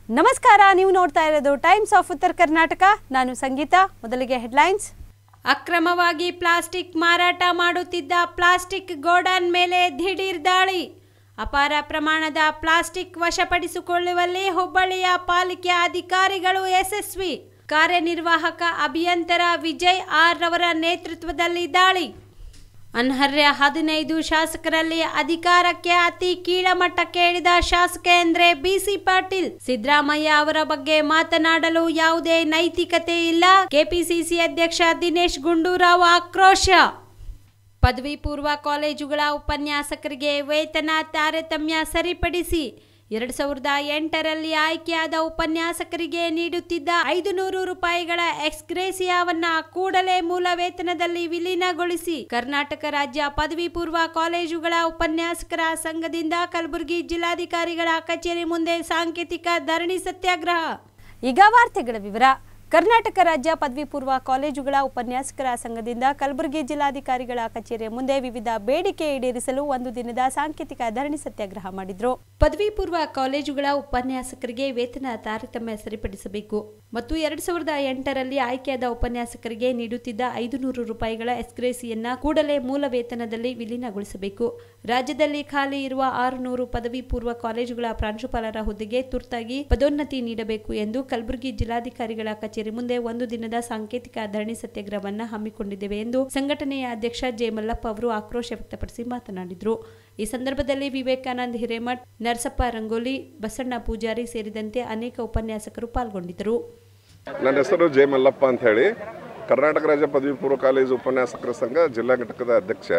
ನಮಸ್ಕಾರ ನೀವು ನೋಡ್ತಾ ಇರೋದು ಟೈಮ್ಸ್ ಆಫ್ ಉತ್ತರ ಕರ್ನಾಟಕ ನಾನು ಸಂಗೀತ ಮೊದಲಿಗೆ ಹೆಡ್ಲೈನ್ಸ್ ಅಕ್ರಮವಾಗಿ ಪ್ಲಾಸ್ಟಿಕ್ ಮಾರಾಟ ಮಾಡುತ್ತಿದ್ದ ಪ್ಲಾಸ್ಟಿಕ್ ಗೋಡನ್ ಮೇಲೆ ದಿಢೀರ್ ದಾಳಿ ಅಪಾರ ಪ್ರಮಾಣದ ಪ್ಲಾಸ್ಟಿಕ್ ವಶಪಡಿಸಿಕೊಳ್ಳುವಲ್ಲಿ ಹುಬ್ಬಳ್ಳಿಯ ಪಾಲಿಕೆ ಅಧಿಕಾರಿಗಳು ಯಶಸ್ವಿ ಕಾರ್ಯನಿರ್ವಾಹಕ ಅಭಿಯಂತರ ವಿಜಯ್ ಆರ್ ರವರ ನೇತೃತ್ವದಲ್ಲಿ ದಾಳಿ ಅನರ್ಹ ಹದಿನೈದು ಶಾಸಕರಲ್ಲಿ ಅಧಿಕಾರಕ್ಕೆ ಅತಿ ಕೀಳಮಟ್ಟಕ್ಕೆ ಇಳಿದ ಶಾಸಕ ಎಂದ್ರೆ ಬಿಸಿ ಪಾಟೀಲ್ ಸಿದ್ದರಾಮಯ್ಯ ಅವರ ಬಗ್ಗೆ ಮಾತನಾಡಲು ಯಾವುದೇ ನೈತಿಕತೆ ಇಲ್ಲ ಕೆಪಿಸಿಸಿ ಅಧ್ಯಕ್ಷ ದಿನೇಶ್ ಗುಂಡೂರಾವ್ ಆಕ್ರೋಶ ಪದವಿ ಪೂರ್ವ ಕಾಲೇಜುಗಳ ಉಪನ್ಯಾಸಕರಿಗೆ ವೇತನ ತಾರತಮ್ಯ ಸರಿಪಡಿಸಿ ಎರಡ್ ಸಾವಿರದ ಎಂಟರಲ್ಲಿ ಆಯ್ಕೆಯಾದ ಉಪನ್ಯಾಸಕರಿಗೆ ನೀಡುತ್ತಿದ್ದ ಐದು ನೂರು ರೂಪಾಯಿಗಳ ಎಕ್ಸ್ಗ್ರೇಸಿಯಾವನ್ನ ಕೂಡಲೇ ಮೂಲ ವೇತನದಲ್ಲಿ ವಿಲೀನಗೊಳಿಸಿ ಕರ್ನಾಟಕ ರಾಜ್ಯ ಪದವಿ ಪೂರ್ವ ಕಾಲೇಜುಗಳ ಉಪನ್ಯಾಸಕರ ಸಂಘದಿಂದ ಕಲಬುರಗಿ ಜಿಲ್ಲಾಧಿಕಾರಿಗಳ ಕಚೇರಿ ಮುಂದೆ ಸಾಂಕೇತಿಕ ಧರಣಿ ಸತ್ಯಾಗ್ರಹ ಈಗ ವಾರ್ತೆಗಳ ವಿವರ ಕರ್ನಾಟಕ ರಾಜ್ಯ ಪದವಿ ಪೂರ್ವ ಕಾಲೇಜುಗಳ ಉಪನ್ಯಾಸಕರ ಸಂಘದಿಂದ ಕಲಬುರಗಿ ಜಿಲ್ಲಾಧಿಕಾರಿಗಳ ಕಚೇರಿಯ ಮುಂದೆ ವಿವಿಧ ಬೇಡಿಕೆ ಈಡೇರಿಸಲು ಒಂದು ದಿನದ ಸಾಂಕೇತಿಕ ಧರಣಿ ಸತ್ಯಾಗ್ರಹ ಮಾಡಿದ್ರು ಪದವಿ ಪೂರ್ವ ಕಾಲೇಜುಗಳ ಉಪನ್ಯಾಸಕರಿಗೆ ವೇತನ ತಾರತಮ್ಯ ಸರಿಪಡಿಸಬೇಕು ಮತ್ತು ಎರಡ್ ಸಾವಿರದ ಎಂಟರಲ್ಲಿ ಆಯ್ಕೆಯಾದ ಉಪನ್ಯಾಸಕರಿಗೆ ನೀಡುತ್ತಿದ್ದ ಐದು ನೂರು ರೂಪಾಯಿಗಳ ಎಸ್ಗ್ರೇಸಿಯನ್ನ ಕೂಡಲೇ ಮೂಲ ವೇತನದಲ್ಲಿ ವಿಲೀನಗೊಳಿಸಬೇಕು ರಾಜ್ಯದಲ್ಲಿ ಖಾಲಿ ಇರುವ ಆರು ನೂರು ಪದವಿ ಪೂರ್ವ ಕಾಲೇಜುಗಳ ಪ್ರಾಂಶುಪಾಲರ ಹುದ್ದೆಗೆ ತುರ್ತಾಗಿ ಪದೋನ್ನತಿ ನೀಡಬೇಕು ಎಂದು ಕಲಬುರಗಿ ಜಿಲ್ಲಾಧಿಕಾರಿಗಳ ಕಚೇರಿ ಮುಂದೆ ಒಂದು ದಿನದ ಸಾಂಕೇತಿಕ ಧರಣಿ ಸತ್ಯಾಗ್ರಹವನ್ನ ಹಮ್ಮಿಕೊಂಡಿದ್ದೇವೆ ಎಂದು ಸಂಘಟನೆಯ ಅಧ್ಯಕ್ಷ ಜೆ ಮಲ್ಲಪ್ಪ ಅವರು ಆಕ್ರೋಶ ವ್ಯಕ್ತಪಡಿಸಿ ಮಾತನಾಡಿದರು ಈ ಸಂದರ್ಭದಲ್ಲಿ ವಿವೇಕಾನಂದ ಹಿರೇಮಠ್ ನರಸಪ್ಪ ರಂಗೋಲಿ ಬಸಣ್ಣ ಪೂಜಾರಿ ಸೇರಿದಂತೆ ಅನೇಕ ಉಪನ್ಯಾಸಕರು ಪಾಲ್ಗೊಂಡಿದ್ದರು ನನ್ನ ಹೆಸರು ಜೆ ಮಲ್ಲಪ್ಪ ಅಂತ ಹೇಳಿ ಕರ್ನಾಟಕ ರಾಜ್ಯ ಪದವಿ ಪೂರ್ವ ಕಾಲೇಜು ಉಪನ್ಯಾಸಕರ ಸಂಘ ಜಿಲ್ಲಾ ಘಟಕದ ಅಧ್ಯಕ್ಷ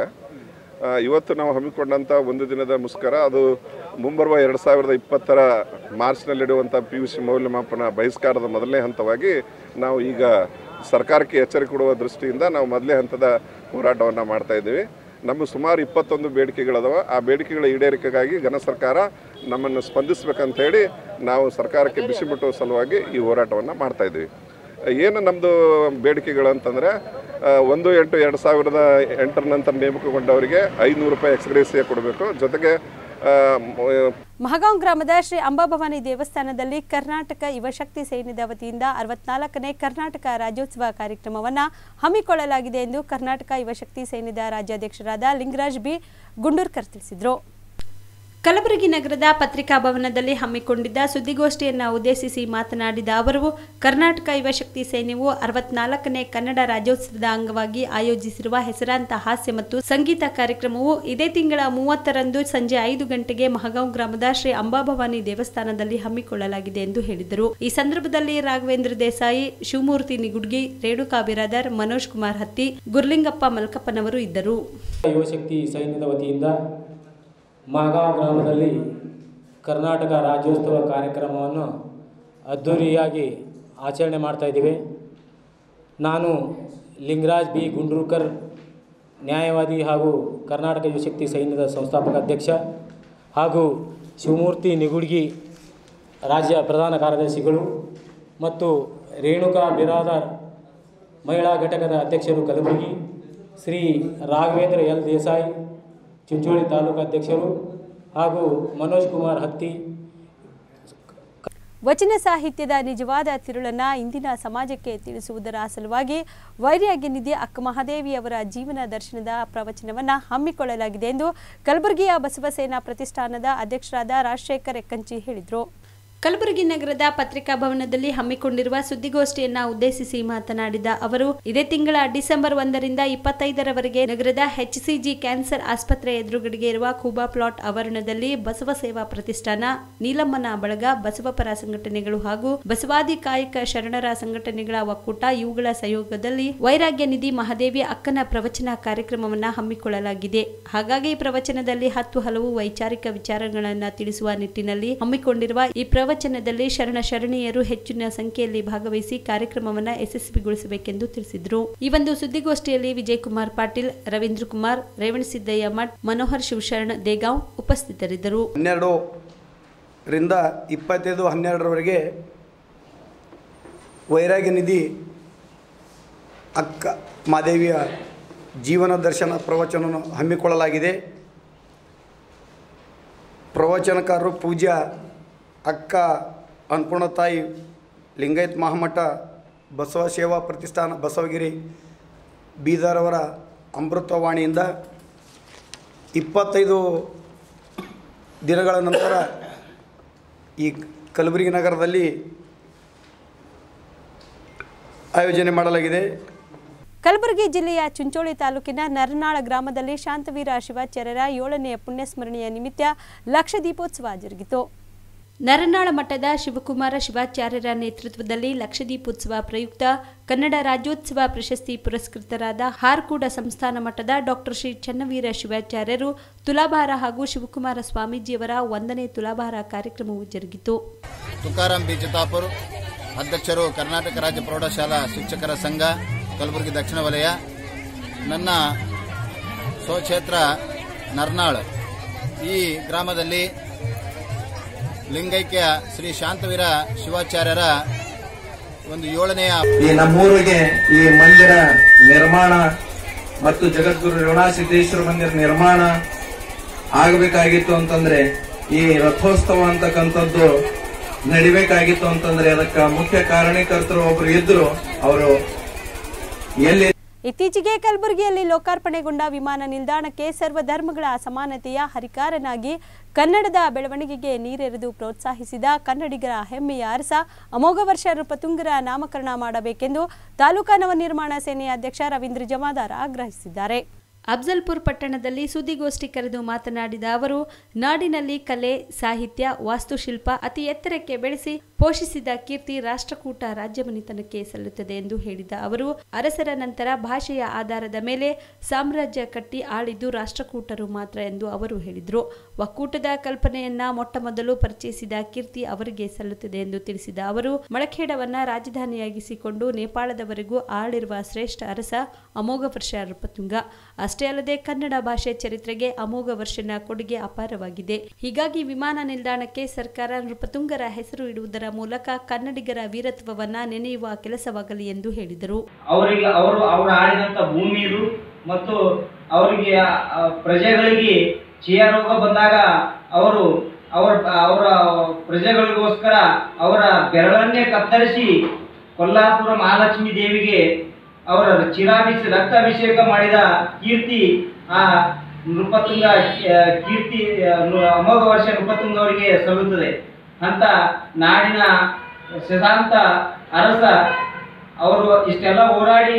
ಆ, ಇವತ್ತು ನಾವು ಹಮ್ಮಿಕೊಂಡಂಥ ಒಂದು ದಿನದ ಮುಷ್ಕರ ಅದು ಮುಂಬರುವ ಎರಡು ಸಾವಿರದ ಇಪ್ಪತ್ತರ ಮಾರ್ಚ್ನಲ್ಲಿಡುವಂಥ ಪಿ ಯು ಸಿ ಮೌಲ್ಯಮಾಪನ ಬಹಿಷ್ಕಾರದ ಮೊದಲನೇ ಹಂತವಾಗಿ ನಾವು ಈಗ ಸರ್ಕಾರಕ್ಕೆ ಎಚ್ಚರಿಕೆ ಕೊಡುವ ದೃಷ್ಟಿಯಿಂದ ನಾವು ಮೊದಲನೇ ಹಂತದ ಹೋರಾಟವನ್ನು ಮಾಡ್ತಾ ಇದ್ದೀವಿ ನಮ್ಮ ಸುಮಾರು ಇಪ್ಪತ್ತೊಂದು ಬೇಡಿಕೆಗಳದಾವ ಆ ಬೇಡಿಕೆಗಳ ಈಡೇರಿಕೆಗಾಗಿ ಘನ ಸರ್ಕಾರ ನಮ್ಮನ್ನು ಸ್ಪಂದಿಸಬೇಕಂತ ಹೇಳಿ ನಾವು ಸರ್ಕಾರಕ್ಕೆ ಬಿಸಿ ಮುಟ್ಟುವ ಸಲುವಾಗಿ ಈ ಹೋರಾಟವನ್ನು ಮಾಡ್ತಾ ಇದ್ದೀವಿ ಏನು ನಮ್ಮದು ಬೇಡಿಕೆಗಳು ಅಂತಂದರೆ ಒಂದು ಎಂಟು ಎರಡು ಸಾವಿರದ ಎಂಟರ ನಂತರ ನೇಮಕಗೊಂಡವರಿಗೆ ಐನೂರು ರೂಪಾಯಿ ಎಕ್ಸ್ಗ್ರೇಸಿಯ ಕೊಡಬೇಕು ಜೊತೆಗೆ ಆ, ಮ- ಮಹಗಾಂವ್ ಗ್ರಾಮದ ಶ್ರೀ ಅಂಬಾಭವಾನಿ ದೇವಸ್ಥಾನದಲ್ಲಿ ಕರ್ನಾಟಕ ಯುವಶಕ್ತಿ ಸೈನ್ಯದ ವತಿಯಿಂದ ಅರವತ್ನಾಲ್ಕನೇ ಕರ್ನಾಟಕ ರಾಜ್ಯೋತ್ಸವ ಕಾರ್ಯಕ್ರಮವನ್ನು ಹಮ್ಮಿಕೊಳ್ಳಲಾಗಿದೆ ಎಂದು ಕರ್ನಾಟಕ ಯುವಶಕ್ತಿ ಸೈನ್ಯದ ರಾಜ್ಯಾಧ್ಯಕ್ಷರಾದ ಲಿಂಗರಾಜ್ ಬಿ ಗುಂಡೂರ್ಕರ್ ತಿಳಿಸಿದರು ಕಲಬುರಗಿ ನಗರದ ಪತ್ರಿಕಾ ಭವನದಲ್ಲಿ ಹಮ್ಮಿಕೊಂಡಿದ್ದ ಸುದ್ದಿಗೋಷ್ಠಿಯನ್ನು ಉದ್ದೇಶಿಸಿ ಮಾತನಾಡಿದ ಅವರು ಕರ್ನಾಟಕ ಯುವಶಕ್ತಿ ಸೈನ್ಯವು ಅರವತ್ನಾಲ್ಕನೇ ಕನ್ನಡ ರಾಜ್ಯೋತ್ಸವದ ಅಂಗವಾಗಿ ಆಯೋಜಿಸಿರುವ ಹೆಸರಾಂತ ಹಾಸ್ಯ ಮತ್ತು ಸಂಗೀತ ಕಾರ್ಯಕ್ರಮವು ಇದೇ ತಿಂಗಳ ಮೂವತ್ತರಂದು ಸಂಜೆ ಐದು ಗಂಟೆಗೆ ಮಹಗಾಂವ್ ಗ್ರಾಮದ ಶ್ರೀ ಅಂಬಾಭವಾನಿ ದೇವಸ್ಥಾನದಲ್ಲಿ ಹಮ್ಮಿಕೊಳ್ಳಲಾಗಿದೆ ಎಂದು ಹೇಳಿದರು ಈ ಸಂದರ್ಭದಲ್ಲಿ ರಾಘವೇಂದ್ರ ದೇಸಾಯಿ ಶಿವಮೂರ್ತಿ ನಿಗುಡ್ಗಿ ರೇಣುಕಾ ಬಿರಾದರ್ ಮನೋಜ್ ಕುಮಾರ್ ಹತ್ತಿ ಗುರ್ಲಿಂಗಪ್ಪ ಮಲ್ಕಪ್ಪನವರು ಇದ್ದರು ಯುವಶಕ್ತಿ ಸೈನ್ಯದ ವತಿಯಿಂದ ಮಾಗಾಂವ್ ಗ್ರಾಮದಲ್ಲಿ ಕರ್ನಾಟಕ ರಾಜ್ಯೋತ್ಸವ ಕಾರ್ಯಕ್ರಮವನ್ನು ಅದ್ಧೂರಿಯಾಗಿ ಆಚರಣೆ ಮಾಡ್ತಾ ಇದ್ದೀವಿ ನಾನು ಲಿಂಗರಾಜ್ ಬಿ ಗುಂಡ್ರೂಕರ್ ನ್ಯಾಯವಾದಿ ಹಾಗೂ ಕರ್ನಾಟಕ ಯುವಶಕ್ತಿ ಸೈನ್ಯದ ಸಂಸ್ಥಾಪಕ ಅಧ್ಯಕ್ಷ ಹಾಗೂ ಶಿವಮೂರ್ತಿ ನಿಗುಡ್ಗಿ ರಾಜ್ಯ ಪ್ರಧಾನ ಕಾರ್ಯದರ್ಶಿಗಳು ಮತ್ತು ರೇಣುಕಾ ಬಿರಾದಾರ್ ಮಹಿಳಾ ಘಟಕದ ಅಧ್ಯಕ್ಷರು ಕಲಬುರಗಿ ಶ್ರೀ ರಾಘವೇಂದ್ರ ಎಲ್ ದೇಸಾಯಿ ಚಿಂಚೋಳಿ ತಾಲೂಕು ಅಧ್ಯಕ್ಷರು ಹಾಗೂ ಮನೋಜ್ ಕುಮಾರ್ ಹತ್ತಿ ವಚನ ಸಾಹಿತ್ಯದ ನಿಜವಾದ ತಿರುಳನ್ನ ಇಂದಿನ ಸಮಾಜಕ್ಕೆ ತಿಳಿಸುವುದರ ಸಲುವಾಗಿ ವೈರ್ಯಾಗ್ಯನಿಧಿ ಅಕ್ಕ ಮಹಾದೇವಿಯವರ ಜೀವನ ದರ್ಶನದ ಪ್ರವಚನವನ್ನು ಹಮ್ಮಿಕೊಳ್ಳಲಾಗಿದೆ ಎಂದು ಕಲಬುರಗಿಯ ಬಸವಸೇನಾ ಪ್ರತಿಷ್ಠಾನದ ಅಧ್ಯಕ್ಷರಾದ ರಾಜಶೇಖರ್ ಎಕ್ಕಂಚಿ ಹೇಳಿದರು ಕಲಬುರಗಿ ನಗರದ ಪತ್ರಿಕಾ ಭವನದಲ್ಲಿ ಹಮ್ಮಿಕೊಂಡಿರುವ ಸುದ್ದಿಗೋಷ್ಠಿಯನ್ನ ಉದ್ದೇಶಿಸಿ ಮಾತನಾಡಿದ ಅವರು ಇದೇ ತಿಂಗಳ ಡಿಸೆಂಬರ್ ಒಂದರಿಂದ ಇಪ್ಪತ್ತೈದರವರೆಗೆ ನಗರದ ಎಚ್ಸಿಜಿ ಕ್ಯಾನ್ಸರ್ ಆಸ್ಪತ್ರೆ ಎದುರುಗಡೆಗೆ ಇರುವ ಕೂಬಾ ಪ್ಲಾಟ್ ಆವರಣದಲ್ಲಿ ಬಸವ ಸೇವಾ ಪ್ರತಿಷ್ಠಾನ ನೀಲಮ್ಮನ ಬಳಗ ಬಸವಪರ ಸಂಘಟನೆಗಳು ಹಾಗೂ ಬಸವಾದಿ ಕಾಯಕ ಶರಣರ ಸಂಘಟನೆಗಳ ಒಕ್ಕೂಟ ಇವುಗಳ ಸಹಯೋಗದಲ್ಲಿ ವೈರಾಗ್ಯ ನಿಧಿ ಮಹಾದೇವಿ ಅಕ್ಕನ ಪ್ರವಚನ ಕಾರ್ಯಕ್ರಮವನ್ನ ಹಮ್ಮಿಕೊಳ್ಳಲಾಗಿದೆ ಹಾಗಾಗಿ ಈ ಪ್ರವಚನದಲ್ಲಿ ಹತ್ತು ಹಲವು ವೈಚಾರಿಕ ವಿಚಾರಗಳನ್ನ ತಿಳಿಸುವ ನಿಟ್ಟಿನಲ್ಲಿ ಹಮ್ಮಿಕೊಂಡಿರುವ ಈ ಪ್ರವಚನದಲ್ಲಿ ಶರಣ ಶರಣೀಯರು ಹೆಚ್ಚಿನ ಸಂಖ್ಯೆಯಲ್ಲಿ ಭಾಗವಹಿಸಿ ಕಾರ್ಯಕ್ರಮವನ್ನು ಯಶಸ್ವಿಗೊಳಿಸಬೇಕೆಂದು ತಿಳಿಸಿದರು ಈ ಒಂದು ಸುದ್ದಿಗೋಷ್ಠಿಯಲ್ಲಿ ವಿಜಯ್ ಕುಮಾರ್ ಪಾಟೀಲ್ ರವೀಂದ್ರ ಕುಮಾರ್ ರೇವಣಸಿದ್ದಯ್ಯ ಮಠ್ ಮನೋಹರ್ ಶಿವಶರಣ ದೇಗಾಂವ್ ಉಪಸ್ಥಿತರಿದ್ದರು ಹನ್ನೆರಡು ರಿಂದ ಇಪ್ಪತ್ತೈದು ಹನ್ನೆರಡರವರೆಗೆ ವೈರಾಗ್ಯ ನಿಧಿ ಅಕ್ಕ ಮಾದೇವಿಯ ಜೀವನ ದರ್ಶನ ಪ್ರವಚನವನ್ನು ಹಮ್ಮಿಕೊಳ್ಳಲಾಗಿದೆ ಪ್ರವಚನಕಾರರು ಪೂಜ್ಯ ಅಕ್ಕ ಅನ್ನಪೂರ್ಣ ತಾಯಿ ಲಿಂಗಾಯತ್ ಮಹಾಮಠ ಬಸವ ಸೇವಾ ಪ್ರತಿಷ್ಠಾನ ಬಸವಗಿರಿ ಬೀದರ್ ಅವರ ಅಮೃತವಾಣಿಯಿಂದ ಇಪ್ಪತ್ತೈದು ದಿನಗಳ ನಂತರ ಈ ಕಲಬುರಗಿ ನಗರದಲ್ಲಿ ಆಯೋಜನೆ ಮಾಡಲಾಗಿದೆ ಕಲಬುರಗಿ ಜಿಲ್ಲೆಯ ಚುಂಚೋಳಿ ತಾಲೂಕಿನ ನರನಾಳ ಗ್ರಾಮದಲ್ಲಿ ಶಾಂತವೀರ ಶಿವಾಚಾರ್ಯರ ಏಳನೆಯ ಪುಣ್ಯಸ್ಮರಣೆಯ ನಿಮಿತ್ತ ಲಕ್ಷ ದೀಪೋತ್ಸವ ಜರುಗಿತು ನರನಾಳ ಮಠದ ಶಿವಕುಮಾರ ಶಿವಾಚಾರ್ಯರ ನೇತೃತ್ವದಲ್ಲಿ ಲಕ್ಷದೀಪೋತ್ಸವ ಪ್ರಯುಕ್ತ ಕನ್ನಡ ರಾಜ್ಯೋತ್ಸವ ಪ್ರಶಸ್ತಿ ಪುರಸ್ಕೃತರಾದ ಹಾರ್ಕೂಡ ಸಂಸ್ಥಾನ ಮಠದ ಡಾಕ್ಟರ್ ಶ್ರೀ ಚನ್ನವೀರ ಶಿವಾಚಾರ್ಯರು ತುಲಾಭಾರ ಹಾಗೂ ಶಿವಕುಮಾರ ಸ್ವಾಮೀಜಿಯವರ ಒಂದನೇ ತುಲಾಭಾರ ಕಾರ್ಯಕ್ರಮವು ಜರುಗಿತು ತುಕಾರಾಂ ಬಿ ಚಿತ್ತಾಪುರ್ ಅಧ್ಯಕ್ಷರು ಕರ್ನಾಟಕ ರಾಜ್ಯ ಪ್ರೌಢಶಾಲಾ ಶಿಕ್ಷಕರ ಸಂಘ ಕಲಬುರಗಿ ದಕ್ಷಿಣ ವಲಯ ನನ್ನ ಸ್ವಕ್ಷೇತ್ರ ನರ್ನಾಳ್ ಈ ಗ್ರಾಮದಲ್ಲಿ ಲಿಂಗೈಕ್ಯ ಶ್ರೀ ಶಾಂತವೀರ ಶಿವಾಚಾರ್ಯರ ಒಂದು ಏಳನೆಯ ಈ ನಮ್ಮೂರಿಗೆ ಈ ಮಂದಿರ ನಿರ್ಮಾಣ ಮತ್ತು ಜಗದ್ಗುರು ರೇವಣಾಸಿದ್ದೇಶ್ವರ ಮಂದಿರ ನಿರ್ಮಾಣ ಆಗಬೇಕಾಗಿತ್ತು ಅಂತಂದ್ರೆ ಈ ರಥೋತ್ಸವ ಅಂತಕ್ಕಂಥದ್ದು ನಡಿಬೇಕಾಗಿತ್ತು ಅಂತಂದ್ರೆ ಅದಕ್ಕೆ ಮುಖ್ಯ ಕಾರಣೀಕರ್ತರು ಒಬ್ರು ಇದ್ರು ಅವರು ಎಲ್ಲಿ ಇತ್ತೀಚೆಗೆ ಕಲಬುರಗಿಯಲ್ಲಿ ಲೋಕಾರ್ಪಣೆಗೊಂಡ ವಿಮಾನ ನಿಲ್ದಾಣಕ್ಕೆ ಸರ್ವಧರ್ಮಗಳ ಸಮಾನತೆಯ ಹರಿಕಾರನಾಗಿ ಕನ್ನಡದ ಬೆಳವಣಿಗೆಗೆ ನೀರೆರೆದು ಪ್ರೋತ್ಸಾಹಿಸಿದ ಕನ್ನಡಿಗರ ಹೆಮ್ಮೆಯ ಅರಸ ಅಮೋಘ ವರ್ಷ ನೃಪತುಂಗರ ನಾಮಕರಣ ಮಾಡಬೇಕೆಂದು ತಾಲೂಕಾ ನವನಿರ್ಮಾಣ ಸೇನೆಯ ಅಧ್ಯಕ್ಷ ರವೀಂದ್ರ ಜಮಾದಾರ ಆಗ್ರಹಿಸಿದ್ದಾರೆ ಅಫ್ಜಲ್ಪುರ್ ಪಟ್ಟಣದಲ್ಲಿ ಸುದ್ದಿಗೋಷ್ಠಿ ಕರೆದು ಮಾತನಾಡಿದ ಅವರು ನಾಡಿನಲ್ಲಿ ಕಲೆ ಸಾಹಿತ್ಯ ವಾಸ್ತುಶಿಲ್ಪ ಅತಿ ಎತ್ತರಕ್ಕೆ ಬೆಳೆಸಿ ಪೋಷಿಸಿದ ಕೀರ್ತಿ ರಾಷ್ಟ್ರಕೂಟ ರಾಜ್ಯಮನಿತನಕ್ಕೆ ಸಲ್ಲುತ್ತದೆ ಎಂದು ಹೇಳಿದ ಅವರು ಅರಸರ ನಂತರ ಭಾಷೆಯ ಆಧಾರದ ಮೇಲೆ ಸಾಮ್ರಾಜ್ಯ ಕಟ್ಟಿ ಆಳಿದ್ದು ರಾಷ್ಟ್ರಕೂಟರು ಮಾತ್ರ ಎಂದು ಅವರು ಹೇಳಿದರು ಒಕ್ಕೂಟದ ಕಲ್ಪನೆಯನ್ನ ಮೊಟ್ಟ ಮೊದಲು ಪರಿಚಯಿಸಿದ ಕೀರ್ತಿ ಅವರಿಗೆ ಸಲ್ಲುತ್ತದೆ ಎಂದು ತಿಳಿಸಿದ ಅವರು ಮಳಖೇಡವನ್ನ ರಾಜಧಾನಿಯಾಗಿಸಿಕೊಂಡು ನೇಪಾಳದವರೆಗೂ ಆಳಿರುವ ಶ್ರೇಷ್ಠ ಅರಸ ಅಮೋಘ ವರ್ಷ ನೃಪತುಂಗ ಅಷ್ಟೇ ಅಲ್ಲದೆ ಕನ್ನಡ ಭಾಷೆ ಚರಿತ್ರೆಗೆ ಅಮೋಘ ವರ್ಷನ ಕೊಡುಗೆ ಅಪಾರವಾಗಿದೆ ಹೀಗಾಗಿ ವಿಮಾನ ನಿಲ್ದಾಣಕ್ಕೆ ಸರ್ಕಾರ ನೃಪತುಂಗರ ಹೆಸರು ಇಡುವುದರ ಮೂಲಕ ಕನ್ನಡಿಗರ ವೀರತ್ವವನ್ನ ನೆನೆಯುವ ಕೆಲಸವಾಗಲಿ ಎಂದು ಹೇಳಿದರು ಅವರಿಗೆ ಅವರು ಅವರು ಆಳಿದಂತ ಭೂಮಿ ಇದು ಮತ್ತು ಅವರಿಗೆ ಆ, ಪ್ರಜೆಗಳಿಗೆ ಕ್ಷಯ ರೋಗ ಬಂದಾಗ ಅವರು ಅವರ ಅವರ ಪ್ರಜೆಗಳಿಗೋಸ್ಕರ ಅವರ ಬೆರಳನ್ನೇ ಕತ್ತರಿಸಿ ಕೊಲ್ಲಾಪುರ ಮಹಾಲಕ್ಷ್ಮಿ ದೇವಿಗೆ ಅವರ ಚಿರಾಭಿಷ ರಕ್ತಾಭಿಷೇಕ ಮಾಡಿದ ಕೀರ್ತಿ ಆ ನೃಪತುಂಗ ಆ, ಕೀರ್ತಿ ಆ, ನೃ- ಅಮೋಘ ವರ್ಷ ನೃಪತುಂಗ ಅವರಿಗೆ ಸಲ್ಲುತ್ತದೆ ಅಂತ ನಾಡಿನ ಶತಾಂತ ಅರಸ ಅವರು ಇಷ್ಟೆಲ್ಲ ಹೋರಾಡಿ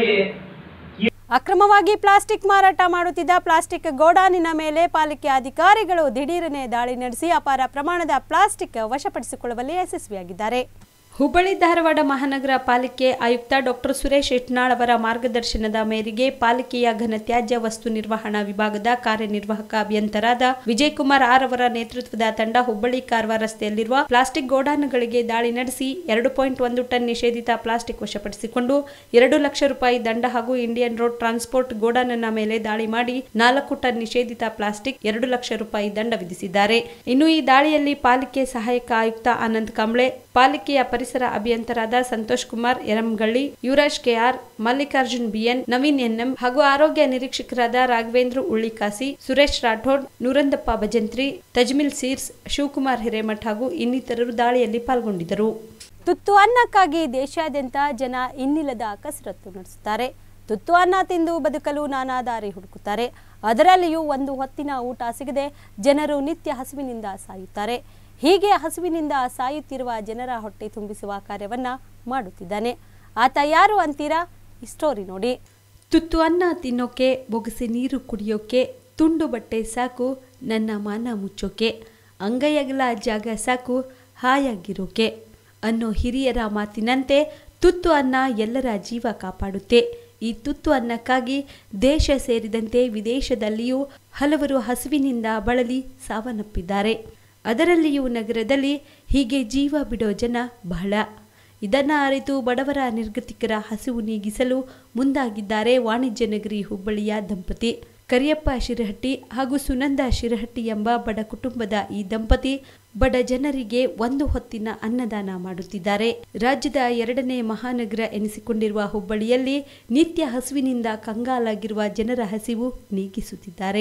ಅಕ್ರಮವಾಗಿ ಪ್ಲಾಸ್ಟಿಕ್ ಮಾರಾಟ ಮಾಡುತ್ತಿದ್ದ ಪ್ಲಾಸ್ಟಿಕ್ ಗೋಡಾನಿನ ಮೇಲೆ ಪಾಲಿಕೆ ಅಧಿಕಾರಿಗಳು ದಿಢೀರನೆ ದಾಳಿ ನಡೆಸಿ ಅಪಾರ ಪ್ರಮಾಣದ ಪ್ಲಾಸ್ಟಿಕ್ ವಶಪಡಿಸಿಕೊಳ್ಳುವಲ್ಲಿ ಯಶಸ್ವಿಯಾಗಿದ್ದಾರೆ ಹುಬ್ಬಳ್ಳಿ ಧಾರವಾಡ ಮಹಾನಗರ ಪಾಲಿಕೆ ಆಯುಕ್ತ ಡಾಕ್ಟರ್ ಸುರೇಶ್ ಇಟ್ನಾಳ್ ಅವರ ಮಾರ್ಗದರ್ಶನದ ಮೇರೆಗೆ ಪಾಲಿಕೆಯ ಘನತ್ಯಾಜ್ಯ ವಸ್ತು ನಿರ್ವಹಣಾ ವಿಭಾಗದ ಕಾರ್ಯನಿರ್ವಾಹಕ ಅಭಿಯಂತರಾದ ವಿಜಯಕುಮಾರ್ ಆರ್ ಅವರ ನೇತೃತ್ವದ ತಂಡ ಹುಬ್ಬಳ್ಳಿ ಕಾರವಾರ ರಸ್ತೆಯಲ್ಲಿರುವ ಪ್ಲಾಸ್ಟಿಕ್ ಗೋಡಾನುಗಳಿಗೆ ದಾಳಿ ನಡೆಸಿ ಎರಡು ಪಾಯಿಂಟ್ ಒಂದು ಟನ್ ನಿಷೇಧಿತ ಪ್ಲಾಸ್ಟಿಕ್ ವಶಪಡಿಸಿಕೊಂಡು ಎರಡು ಲಕ್ಷ ರೂಪಾಯಿ ದಂಡ ಹಾಗೂ ಇಂಡಿಯನ್ ರೋಡ್ ಟ್ರಾನ್ಸ್ಪೋರ್ಟ್ ಗೋಡಾನನ ಮೇಲೆ ದಾಳಿ ಮಾಡಿ ನಾಲ್ಕು ಟನ್ ನಿಷೇಧಿತ ಪ್ಲಾಸ್ಟಿಕ್ ಎರಡು ಲಕ್ಷ ರೂಪಾಯಿ ದಂಡ ವಿಧಿಸಿದ್ದಾರೆ ಇನ್ನು ಈ ದಾಳಿಯಲ್ಲಿ ಪಾಲಿಕೆ ಸಹಾಯಕ ಆಯುಕ್ತ ಆನಂದ್ ಕಂಬ್ಳೆ ಪಾಲಿಕೆಯ ಪರಿಸರ ಅಭಿಯಂತರಾದ Santosh Kumar Yaramagalli Yuvaraj K R Mallikarjun B N Naveen N M ಹಾಗೂ ಆರೋಗ್ಯ ನಿರೀಕ್ಷಕರಾದ ರಾಘವೇಂದ್ರ ಉಳ್ಳಿಕಾಸಿ ಸುರೇಶ್ ರಾಠೋಡ್ ನೂರಂದಪ್ಪ ಭಜಂತ್ರಿ ತಜ್ಮಿಲ್ ಸೀರ್ಸ್ ಶಿವಕುಮಾರ್ ಹಿರೇಮಠ್ ಹಾಗೂ ಇನ್ನಿತರರು ದಾಳಿಯಲ್ಲಿ ಪಾಲ್ಗೊಂಡಿದ್ದರು ತುತ್ತು ಅನ್ನಕ್ಕಾಗಿ ದೇಶಾದ್ಯಂತ ಜನ ಇನ್ನಿಲ್ಲದ ಕಸರತ್ತು ನಡೆಸುತ್ತಾರೆ ತುತ್ತು ಅನ್ನ ತಿಂದು ಬದುಕಲು ನಾನಾ ದಾರಿ ಹುಡುಕುತ್ತಾರೆ ಅದರಲ್ಲಿಯೂ ಒಂದು ಹೊತ್ತಿನ ಊಟ ಸಿಗದೆ ಜನರು ನಿತ್ಯ ಹಸುವಿನಿಂದ ಸಾಯುತ್ತಾರೆ ಹೀಗೆ ಹಸುವಿನಿಂದ ಸಾಯುತ್ತಿರುವ ಜನರ ಹೊಟ್ಟೆ ತುಂಬಿಸುವ ಕಾರ್ಯವನ್ನ ಮಾಡುತ್ತಿದ್ದಾನೆ ಆತ ಯಾರು ಅಂತೀರಾ ಈ ಸ್ಟೋರಿ ನೋಡಿ ತುತ್ತು ಅನ್ನ ತಿನ್ನೋಕೆ ಬೊಗಸೆ ನೀರು ಕುಡಿಯೋಕೆ ತುಂಡು ಬಟ್ಟೆ ಸಾಕು ನನ್ನ ಮಾನ ಮುಚ್ಚೋಕೆ ಅಂಗೈಯಗಲ ಜಾಗ ಸಾಕು ಹಾಯಾಗಿರೋಕೆ ಅನ್ನೋ ಹಿರಿಯರ ಮಾತಿನಂತೆ ತುತ್ತು ಅನ್ನ ಎಲ್ಲರ ಜೀವ ಕಾಪಾಡುತ್ತೆ ಈ ತುತ್ತು ಅನ್ನಕ್ಕಾಗಿ ದೇಶ ಸೇರಿದಂತೆ ವಿದೇಶದಲ್ಲಿಯೂ ಹಲವರು ಹಸುವಿನಿಂದ ಬಳಲಿ ಸಾವನ್ನಪ್ಪಿದ್ದಾರೆ ಅದರಲ್ಲಿಯೂ ನಗರದಲ್ಲಿ ಹೀಗೆ ಜೀವ ಬಿಡೋ ಜನ ಬಹಳ ಇದನ್ನ ಅರಿತು ಬಡವರ ನಿರ್ಗತಿಕರ ಹಸಿವು ನೀಗಿಸಲು ಮುಂದಾಗಿದ್ದಾರೆ ವಾಣಿಜ್ಯ ನಗರಿ ಹುಬ್ಬಳ್ಳಿಯ ದಂಪತಿ ಕರಿಯಪ್ಪ ಶಿರಹಟ್ಟಿ ಹಾಗೂ ಸುನಂದ ಶಿರಹಟ್ಟಿ ಎಂಬ ಬಡ ಕುಟುಂಬದ ಈ ದಂಪತಿ ಬಡ ಜನರಿಗೆ ಒಂದು ಹೊತ್ತಿನ ಅನ್ನದಾನ ಮಾಡುತ್ತಿದ್ದಾರೆ ರಾಜ್ಯದ ಎರಡನೇ ಮಹಾನಗರ ಎನಿಸಿಕೊಂಡಿರುವ ಹುಬ್ಬಳ್ಳಿಯಲ್ಲಿ ನಿತ್ಯ ಹಸುವಿನಿಂದ ಕಂಗಾಲಾಗಿರುವ ಜನರ ಹಸಿವು ನೀಗಿಸುತ್ತಿದ್ದಾರೆ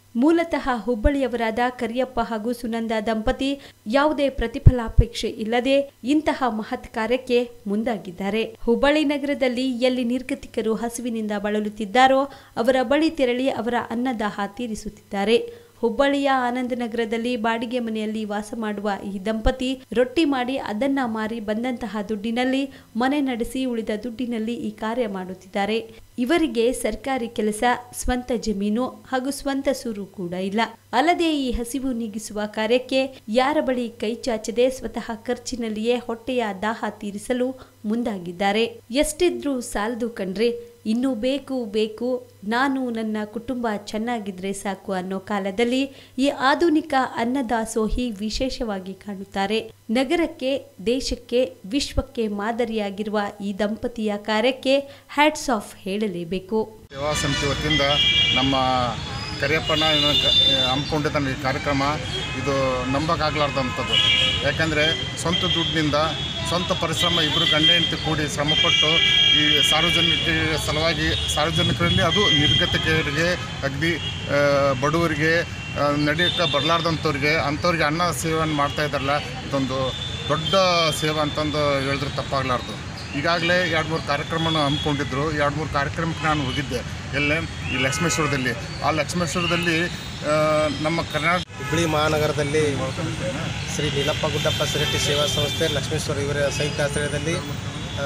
ಮೂಲತಃ ಹುಬ್ಬಳ್ಳಿಯವರಾದ ಕರಿಯಪ್ಪ ಹಾಗೂ ಸುನಂದ ದಂಪತಿ ಯಾವುದೇ ಪ್ರತಿಫಲಾಪೇಕ್ಷೆ ಇಲ್ಲದೆ ಇಂತಹ ಮಹತ್ ಕಾರ್ಯಕ್ಕೆ ಮುಂದಾಗಿದ್ದಾರೆ ಹುಬ್ಬಳ್ಳಿ ನಗರದಲ್ಲಿ ಎಲ್ಲಿ ನಿರ್ಗತಿಕರು ಹಸಿವಿನಿಂದ ಬಳಲುತ್ತಿದ್ದಾರೋ ಅವರ ಬಳಿ ತೆರಳಿ ಅವರ ಅನ್ನದಾಹ ತೀರಿಸುತ್ತಿದ್ದಾರೆ ಹುಬ್ಬಳ್ಳಿಯ ಆನಂದನಗರದಲ್ಲಿ ಬಾಡಿಗೆ ಮನೆಯಲ್ಲಿ ವಾಸ ಮಾಡುವ ಈ ದಂಪತಿ ರೊಟ್ಟಿ ಮಾಡಿ ಅದನ್ನ ಮಾರಿ ಬಂದಂತಹ ದುಡ್ಡಿನಲ್ಲಿ ಮನೆ ನಡೆಸಿ ಉಳಿದ ದುಡ್ಡಿನಲ್ಲಿ ಈ ಕಾರ್ಯ ಮಾಡುತ್ತಿದ್ದಾರೆ ಇವರಿಗೆ ಸರ್ಕಾರಿ ಕೆಲಸ ಸ್ವಂತ ಜಮೀನು ಹಾಗೂ ಸ್ವಂತ ಸೂರು ಕೂಡ ಇಲ್ಲ ಅಲ್ಲದೆ ಈ ಹಸಿವು ನೀಗಿಸುವ ಕಾರ್ಯಕ್ಕೆ ಯಾರ ಬಳಿ ಕೈ ಚಾಚದೆ ಸ್ವತಃ ಖರ್ಚಿನಲ್ಲಿಯೇ ಹೊಟ್ಟೆಯ ದಾಹ ತೀರಿಸಲು ಮುಂದಾಗಿದ್ದಾರೆ ಎಷ್ಟಿದ್ರೂ ಸಾಲದು ಕಣ್ರಿ ಇನ್ನೂ ಬೇಕು ಬೇಕು ನಾನು ನನ್ನ ಕುಟುಂಬ ಚೆನ್ನಾಗಿದ್ರೆ ಸಾಕು ಅನ್ನೋ ಕಾಲದಲ್ಲಿ ಈ ಆಧುನಿಕ ಅನ್ನದಾಸೋಹಿ ವಿಶೇಷವಾಗಿ ಕಾಣುತ್ತಾರೆ ನಗರಕ್ಕೆ ದೇಶಕ್ಕೆ ವಿಶ್ವಕ್ಕೆ ಮಾದರಿಯಾಗಿರುವ ಈ ದಂಪತಿಯ ಕಾರ್ಯಕ್ಕೆ ಹ್ಯಾಟ್ಸ್ ಆಫ್ ಹೇಳಲೇಬೇಕು ಸೇವಾ ಸಮಿತಿ ವತಿಯಿಂದ ನಮ್ಮ ಕರಿಯಪ್ಪನ ಹಮ್ಮಿಕೊಂಡಿದ್ದ ಈ ಕಾರ್ಯಕ್ರಮ ಇದು ನಂಬಕ್ಕಾಗಲಾರ್ದಂಥದ್ದು ಯಾಕಂದರೆ ಸ್ವಂತ ದುಡ್ಡಿನಿಂದ ಸ್ವಂತ ಪರಿಶ್ರಮ ಇಬ್ಬರು ಗಂಡ ಹೆಂಡತಿ ಕೂಡಿ ಶ್ರಮಪಟ್ಟು ಈ ಸಾರ್ವಜನಿಕ ಸಲುವಾಗಿ ಸಾರ್ವಜನಿಕರಲ್ಲಿ ಅದು ನಿರ್ಗತಿಕರಿಗೆ ಅಗದಿ ಆ, ಬಡವರಿಗೆ ಆ, ನಡೆಯೋಕ್ಕೆ ಬರಲಾರ್ದಂಥವ್ರಿಗೆ ಅಂಥವ್ರಿಗೆ ಅನ್ನ ಸೇವೆಯನ್ನು ಮಾಡ್ತಾ ಇದ್ದಾರಲ್ಲ ಇದೊಂದು ದೊಡ್ಡ ಸೇವೆ ಅಂತಂದು ಹೇಳಿದ್ರೆ ತಪ್ಪಾಗಲಾರ್ದು ಈಗಾಗಲೇ ಎರಡು ಮೂರು ಕಾರ್ಯಕ್ರಮನ ಹಮ್ಮಿಕೊಂಡಿದ್ರು ಎರಡು ಮೂರು ಕಾರ್ಯಕ್ರಮಕ್ಕೆ ನಾನು ಹೋಗಿದ್ದೆ ಎಲ್ಲೇ ಈ ಲಕ್ಷ್ಮೇಶ್ವರದಲ್ಲಿ ಆ ಲಕ್ಷ್ಮೇಶ್ವರದಲ್ಲಿ ಆ, ನಮ್ಮ ಕರ್ನಾಟಕ ಹುಬ್ಬಳ್ಳಿ ಮಹಾನಗರದಲ್ಲಿ ಶ್ರೀ ನೀಲಪ್ಪ ಗುಡ್ಡಪ್ಪ ಸಿರಟ್ಟಿ ಸೇವಾ ಸಂಸ್ಥೆ ಲಕ್ಷ್ಮೇಶ್ವರ ಇವರ ಸಂಯುಕ್ತ ಆಶ್ರಯದಲ್ಲಿ ಆ,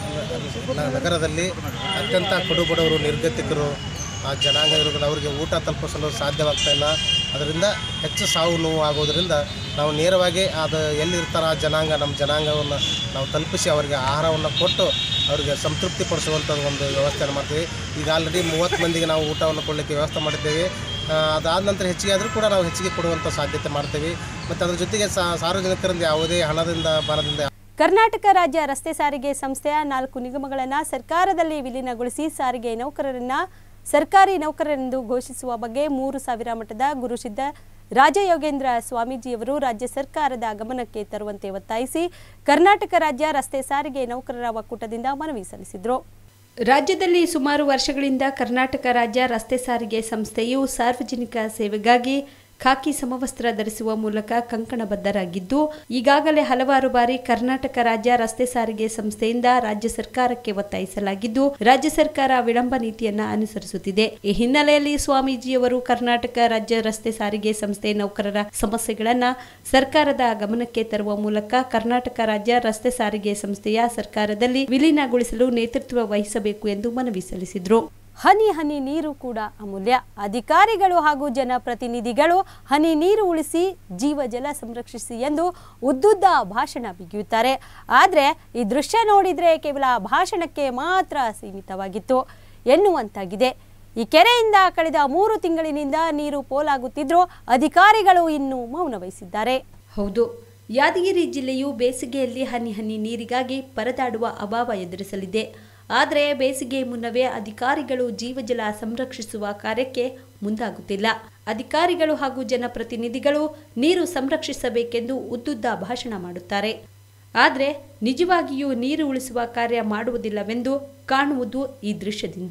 ನ- ನಗರದಲ್ಲಿ ಅತ್ಯಂತ ಕಡು ಬಡವರು ನಿರ್ಗತಿಕರು ಆ ಜನಾಂಗ ಇರೋದ್ರಿಂದ ಅವರಿಗೆ ಊಟ ತಲುಪಿಸಲು ಸಾಧ್ಯವಾಗ್ತಾ ಇಲ್ಲ ಅದರಿಂದ ಹೆಚ್ಚು ಸಾವು ನೋವು ಆಗೋದರಿಂದ ನಾವು ನೇರವಾಗಿ ಅದು ಎಲ್ಲಿರ್ತಾರೋ ಆ ಜನಾಂಗ ನಮ್ಮ ಜನಾಂಗವನ್ನು ನಾವು ತಲುಪಿಸಿ ಅವರಿಗೆ ಆಹಾರವನ್ನು ಕೊಟ್ಟು ಅವರಿಗೆ ಸಂತೃಪ್ತಿ ಪಡಿಸುವಂಥ ಒಂದು ವ್ಯವಸ್ಥೆಯನ್ನು ಮಾಡ್ತೀವಿ ಈಗ ಆಲ್ರೆಡಿ ಮೂವತ್ತು ಮಂದಿಗೆ ನಾವು ಊಟವನ್ನು ಕೊಡಲಿಕ್ಕೆ ವ್ಯವಸ್ಥೆ ಮಾಡಿದ್ದೇವೆ ಆ, ಅದಾದ ನಂತರ ಹೆಚ್ಚಿಗೆ ಆದರೂ ಕೂಡ ನಾವು ಹೆಚ್ಚಿಗೆ ಕೊಡುವಂಥ ಸಾಧ್ಯತೆ ಮಾಡ್ತೀವಿ ಮತ್ತು ಅದ್ರ ಜೊತೆಗೆ ಸಾ- ಸಾರ್ವಜನಿಕರಿಂದ ಯಾವುದೇ ಹಣದಿಂದ ಬರದಿಂದ ಕರ್ನಾಟಕ ರಾಜ್ಯ ರಸ್ತೆ ಸಾರಿಗೆ ಸಂಸ್ಥೆಯ ನಾಲ್ಕು ನಿಗಮಗಳನ್ನು ಸರ್ಕಾರದಲ್ಲಿ ವಿಲೀನಗೊಳಿಸಿ ಸಾರಿಗೆ ನೌಕರರನ್ನ ಸರ್ಕಾರಿ ನೌಕರರೆಂದು ಘೋಷಿಸುವ ಬಗ್ಗೆ ಮೂರು ಸಾವಿರ ಮಠದ ಗುರುಸಿದ್ಧ ರಾಜಯೋಗೇಂದ್ರ ಸ್ವಾಮೀಜಿಯವರು ರಾಜ್ಯ ಸರ್ಕಾರದ ಗಮನಕ್ಕೆ ತರುವಂತೆ ಒತ್ತಾಯಿಸಿ ಕರ್ನಾಟಕ ರಾಜ್ಯ ರಸ್ತೆ ಸಾರಿಗೆ ನೌಕರರ ಒಕ್ಕೂಟದಿಂದ ಮನವಿ ಸಲ್ಲಿಸಿದರು ರಾಜ್ಯದಲ್ಲಿ ಸುಮಾರು ವರ್ಷಗಳಿಂದ ಕರ್ನಾಟಕ ರಾಜ್ಯ ರಸ್ತೆ ಸಾರಿಗೆ ಸಂಸ್ಥೆಯು ಸಾರ್ವಜನಿಕ ಸೇವೆಗಾಗಿ ಖಾಕಿ ಸಮವಸ್ತ್ರ ಧರಿಸುವ ಮೂಲಕ ಕಂಕಣಬದ್ಧರಾಗಿದ್ದು ಈಗಾಗಲೇ ಹಲವಾರು ಬಾರಿ ಕರ್ನಾಟಕ ರಾಜ್ಯ ರಸ್ತೆ ಸಾರಿಗೆ ಸಂಸ್ಥೆಯಿಂದ ರಾಜ್ಯ ಸರ್ಕಾರಕ್ಕೆ ಒತ್ತಾಯಿಸಲಾಗಿದ್ದು ರಾಜ್ಯ ಸರ್ಕಾರ ವಿಳಂಬ ನೀತಿಯನ್ನ ಅನುಸರಿಸುತ್ತಿದೆ ಈ ಹಿನ್ನೆಲೆಯಲ್ಲಿ ಸ್ವಾಮೀಜಿಯವರು ಕರ್ನಾಟಕ ರಾಜ್ಯ ರಸ್ತೆ ಸಾರಿಗೆ ಸಂಸ್ಥೆ ನೌಕರರ ಸಮಸ್ಯೆಗಳನ್ನ ಸರ್ಕಾರದ ಗಮನಕ್ಕೆ ತರುವ ಮೂಲಕ ಕರ್ನಾಟಕ ರಾಜ್ಯ ರಸ್ತೆ ಸಾರಿಗೆ ಸಂಸ್ಥೆಯ ಸರ್ಕಾರದಲ್ಲಿ ವಿಲೀನಗೊಳಿಸಲು ನೇತೃತ್ವ ವಹಿಸಬೇಕು ಎಂದು ಮನವಿ ಸಲ್ಲಿಸಿದರು ಹನಿ ಹನಿ ನೀರು ಕೂಡ ಅಮೂಲ್ಯ ಅಧಿಕಾರಿಗಳು ಹಾಗೂ ಜನಪ್ರತಿನಿಧಿಗಳು ಹನಿ ನೀರು ಉಳಿಸಿ ಜೀವ ಜಲ ಸಂರಕ್ಷಿಸಿ ಎಂದು ಉದ್ದುದ್ದ ಭಾಷಣ ಬಿಗಿಯುತ್ತಾರೆ ಆದರೆ ಈ ದೃಶ್ಯ ನೋಡಿದರೆ ಕೇವಲ ಭಾಷಣಕ್ಕೆ ಮಾತ್ರ ಸೀಮಿತವಾಗಿತ್ತು ಎನ್ನುವಂತಾಗಿದೆ ಈ ಕೆರೆಯಿಂದ ಕಳೆದ ಮೂರು ತಿಂಗಳಿನಿಂದ ನೀರು ಪೋಲಾಗುತ್ತಿದ್ರೂ ಅಧಿಕಾರಿಗಳು ಇನ್ನೂ ಮೌನ ವಹಿಸಿದ್ದಾರೆ ಹೌದು ಯಾದಗಿರಿ ಜಿಲ್ಲೆಯು ಬೇಸಿಗೆಯಲ್ಲಿ ಹನಿ ಹನಿ ನೀರಿಗಾಗಿ ಪರದಾಡುವ ಅಭಾವ ಎದುರಿಸಲಿದೆ ಆದರೆ ಬೇಸಿಗೆ ಮುನ್ನವೇ ಅಧಿಕಾರಿಗಳು ಜೀವಜಲ ಸಂರಕ್ಷಿಸುವ ಕಾರ್ಯಕ್ಕೆ ಮುಂದಾಗುತ್ತಿಲ್ಲ ಅಧಿಕಾರಿಗಳು ಹಾಗೂ ಜನಪ್ರತಿನಿಧಿಗಳು ನೀರು ಸಂರಕ್ಷಿಸಬೇಕೆಂದು ಉದ್ದುದ್ದ ಭಾಷಣ ಮಾಡುತ್ತಾರೆ ಆದರೆ ನಿಜವಾಗಿಯೂ ನೀರು ಉಳಿಸುವ ಕಾರ್ಯ ಮಾಡುವುದಿಲ್ಲವೆಂದು ಕಾಣುವುದು ಈ ದೃಶ್ಯದಿಂದ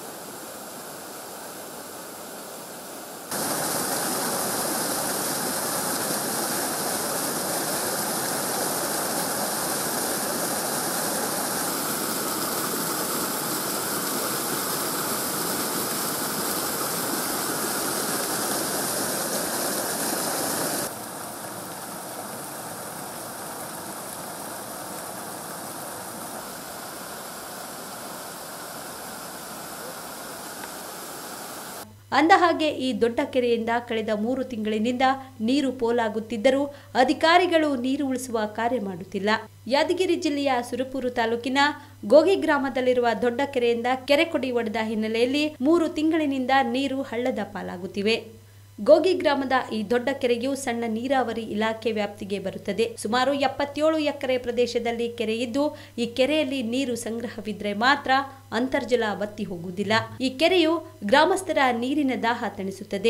ಅಂದಹಾಗೆ ಈ ದೊಡ್ಡ ಕೆರೆಯಿಂದ ಕಳೆದ ಮೂರು ತಿಂಗಳಿನಿಂದ ನೀರು ಪೋಲಾಗುತ್ತಿದ್ದರೂ ಅಧಿಕಾರಿಗಳು ನೀರು ಉಳಿಸುವ ಕಾರ್ಯ ಮಾಡುತ್ತಿಲ್ಲ ಯಾದಗಿರಿ ಜಿಲ್ಲೆಯ ಸುರಪುರ ತಾಲೂಕಿನ ಗೋಗಿ ಗ್ರಾಮದಲ್ಲಿರುವ ದೊಡ್ಡ ಕೆರೆಯಿಂದ ಕೆರೆ ಕೊಡಿ ಒಡೆದ ಹಿನ್ನೆಲೆಯಲ್ಲಿ ಮೂರು ತಿಂಗಳಿನಿಂದ ನೀರು ಹಳ್ಳದ ಪಾಲಾಗುತ್ತಿವೆ ಗೋಗಿ ಗ್ರಾಮದ ಈ ದೊಡ್ಡ ಕೆರೆಯು ಸಣ್ಣ ನೀರಾವರಿ ಇಲಾಖೆ ವ್ಯಾಪ್ತಿಗೆ ಬರುತ್ತದೆ ಸುಮಾರು ಎಪ್ಪತ್ತೇಳು ಎಕರೆ ಪ್ರದೇಶದಲ್ಲಿ ಕೆರೆ ಇದ್ದು ಈ ಕೆರೆಯಲ್ಲಿ ನೀರು ಸಂಗ್ರಹವಿದ್ರೆ ಮಾತ್ರ ಅಂತರ್ಜಲ ಬತ್ತಿ ಹೋಗುವುದಿಲ್ಲ ಈ ಕೆರೆಯು ಗ್ರಾಮಸ್ಥರ ನೀರಿನ ದಾಹ ತಣಿಸುತ್ತದೆ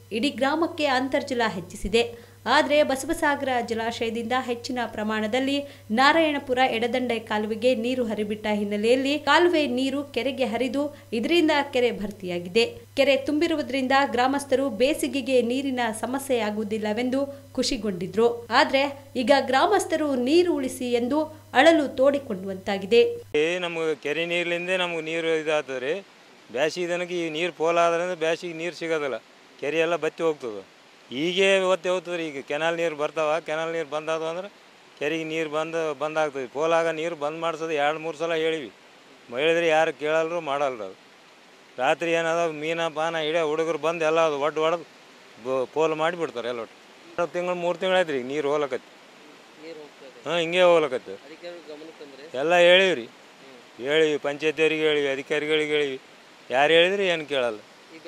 ಇಡೀ ಗ್ರಾಮಕ್ಕೆ ಅಂತರ್ಜಲ ಹೆಚ್ಚಿಸಿದೆ ಆದರೆ ಬಸವಸಾಗರ ಜಲಾಶಯದಿಂದ ಹೆಚ್ಚಿನ ಪ್ರಮಾಣದಲ್ಲಿ ನಾರಾಯಣಪುರ ಎಡದಂಡೆ ಕಾಲುವೆಗೆ ನೀರು ಹರಿಬಿಟ್ಟ ಹಿನ್ನೆಲೆಯಲ್ಲಿ ಕಾಲುವೆ ನೀರು ಕೆರೆಗೆ ಹರಿದು ಇದರಿಂದ ಕೆರೆ ಭರ್ತಿಯಾಗಿದೆ ಕೆರೆ ತುಂಬಿರುವುದರಿಂದ ಗ್ರಾಮಸ್ಥರು ಬೇಸಿಗೆಗೆ ನೀರಿನ ಸಮಸ್ಯೆಯಾಗುವುದಿಲ್ಲವೆಂದು ಖುಷಿಗೊಂಡಿದ್ರು ಆದ್ರೆ ಈಗ ಗ್ರಾಮಸ್ಥರು ನೀರು ಉಳಿಸಿ ಎಂದು ಅಳಲು ತೋಡಿಕೊಳ್ಳುವಂತಾಗಿದೆ ಏ ನಮ್ಗೆ ಕೆರೆ ನೀರ್ಲಿಂದ ನಮ್ಗೆ ನೀರು ಇದಾಗ್ತದೆ ರೀ ಬ್ಯಾಸಿಗೆ ದಿನಕ್ಕೆ ಈ ನೀರು ಪೋಲ ಆದ್ರಿಂದ ಬ್ಯಾಸಿಗೆ ನೀರು ಸಿಗೋದಿಲ್ಲ ಕೆರೆ ಎಲ್ಲ ಬತ್ತಿ ಹೋಗ್ತದೆ ಈಗೇ ಒತ್ತಿ ಹೋಗ್ತದೆ ರೀ ಈಗ ಕೆನಾಲ್ ನೀರು ಬರ್ತಾವ ಕೆನಾಲ್ ನೀರು ಬಂದಾದವು ಅಂದ್ರೆ ಕೆರೆಗೆ ನೀರು ಬಂದು ಬಂದಾಗ್ತದೆ ಪೋಲಾಗ ನೀರು ಬಂದ್ ಮಾಡಿಸೋದು ಎರಡು ಮೂರು ಸಲ ಹೇಳಿವಿ ಹೇಳಿದ್ರೆ ಯಾರು ಕೇಳಲ್ರು ಮಾಡಲ್ರು ಅದು ರಾತ್ರಿ ಏನದ ಮೀನ ಪಾನ ಹಿಡಿಯೋ ಹುಡುಗರು ಬಂದು ಎಲ್ಲ ಅದು ಒಡ್ಡು ಹೊಡೆದು ಪೋಲ್ ಮಾಡಿ ಬಿಡ್ತಾರೆ ಎಲ್ಲ ಒಟ್ಟು ತಿಂಗಳು ಮೂರು ತಿಂಗಳು ಆಯ್ತು ರೀ ನೀರು ಹೋಗ್ಲಕತ್ತಿ ಹಾಂ ಹಿಂಗೆ ಹೋಗ್ಲಕತ್ತು ಎಲ್ಲ ಹೇಳಿವ್ರಿ ಹೇಳಿವಿ ಪಂಚಾಯತಿಯವ್ರಿಗೆ ಹೇಳಿವಿ ಅಧಿಕಾರಿಗಳಿಗೆ ಹೇಳಿವಿ ಯಾರು ಹೇಳಿದ್ರಿ ಏನು ಕೇಳಲ್ಲ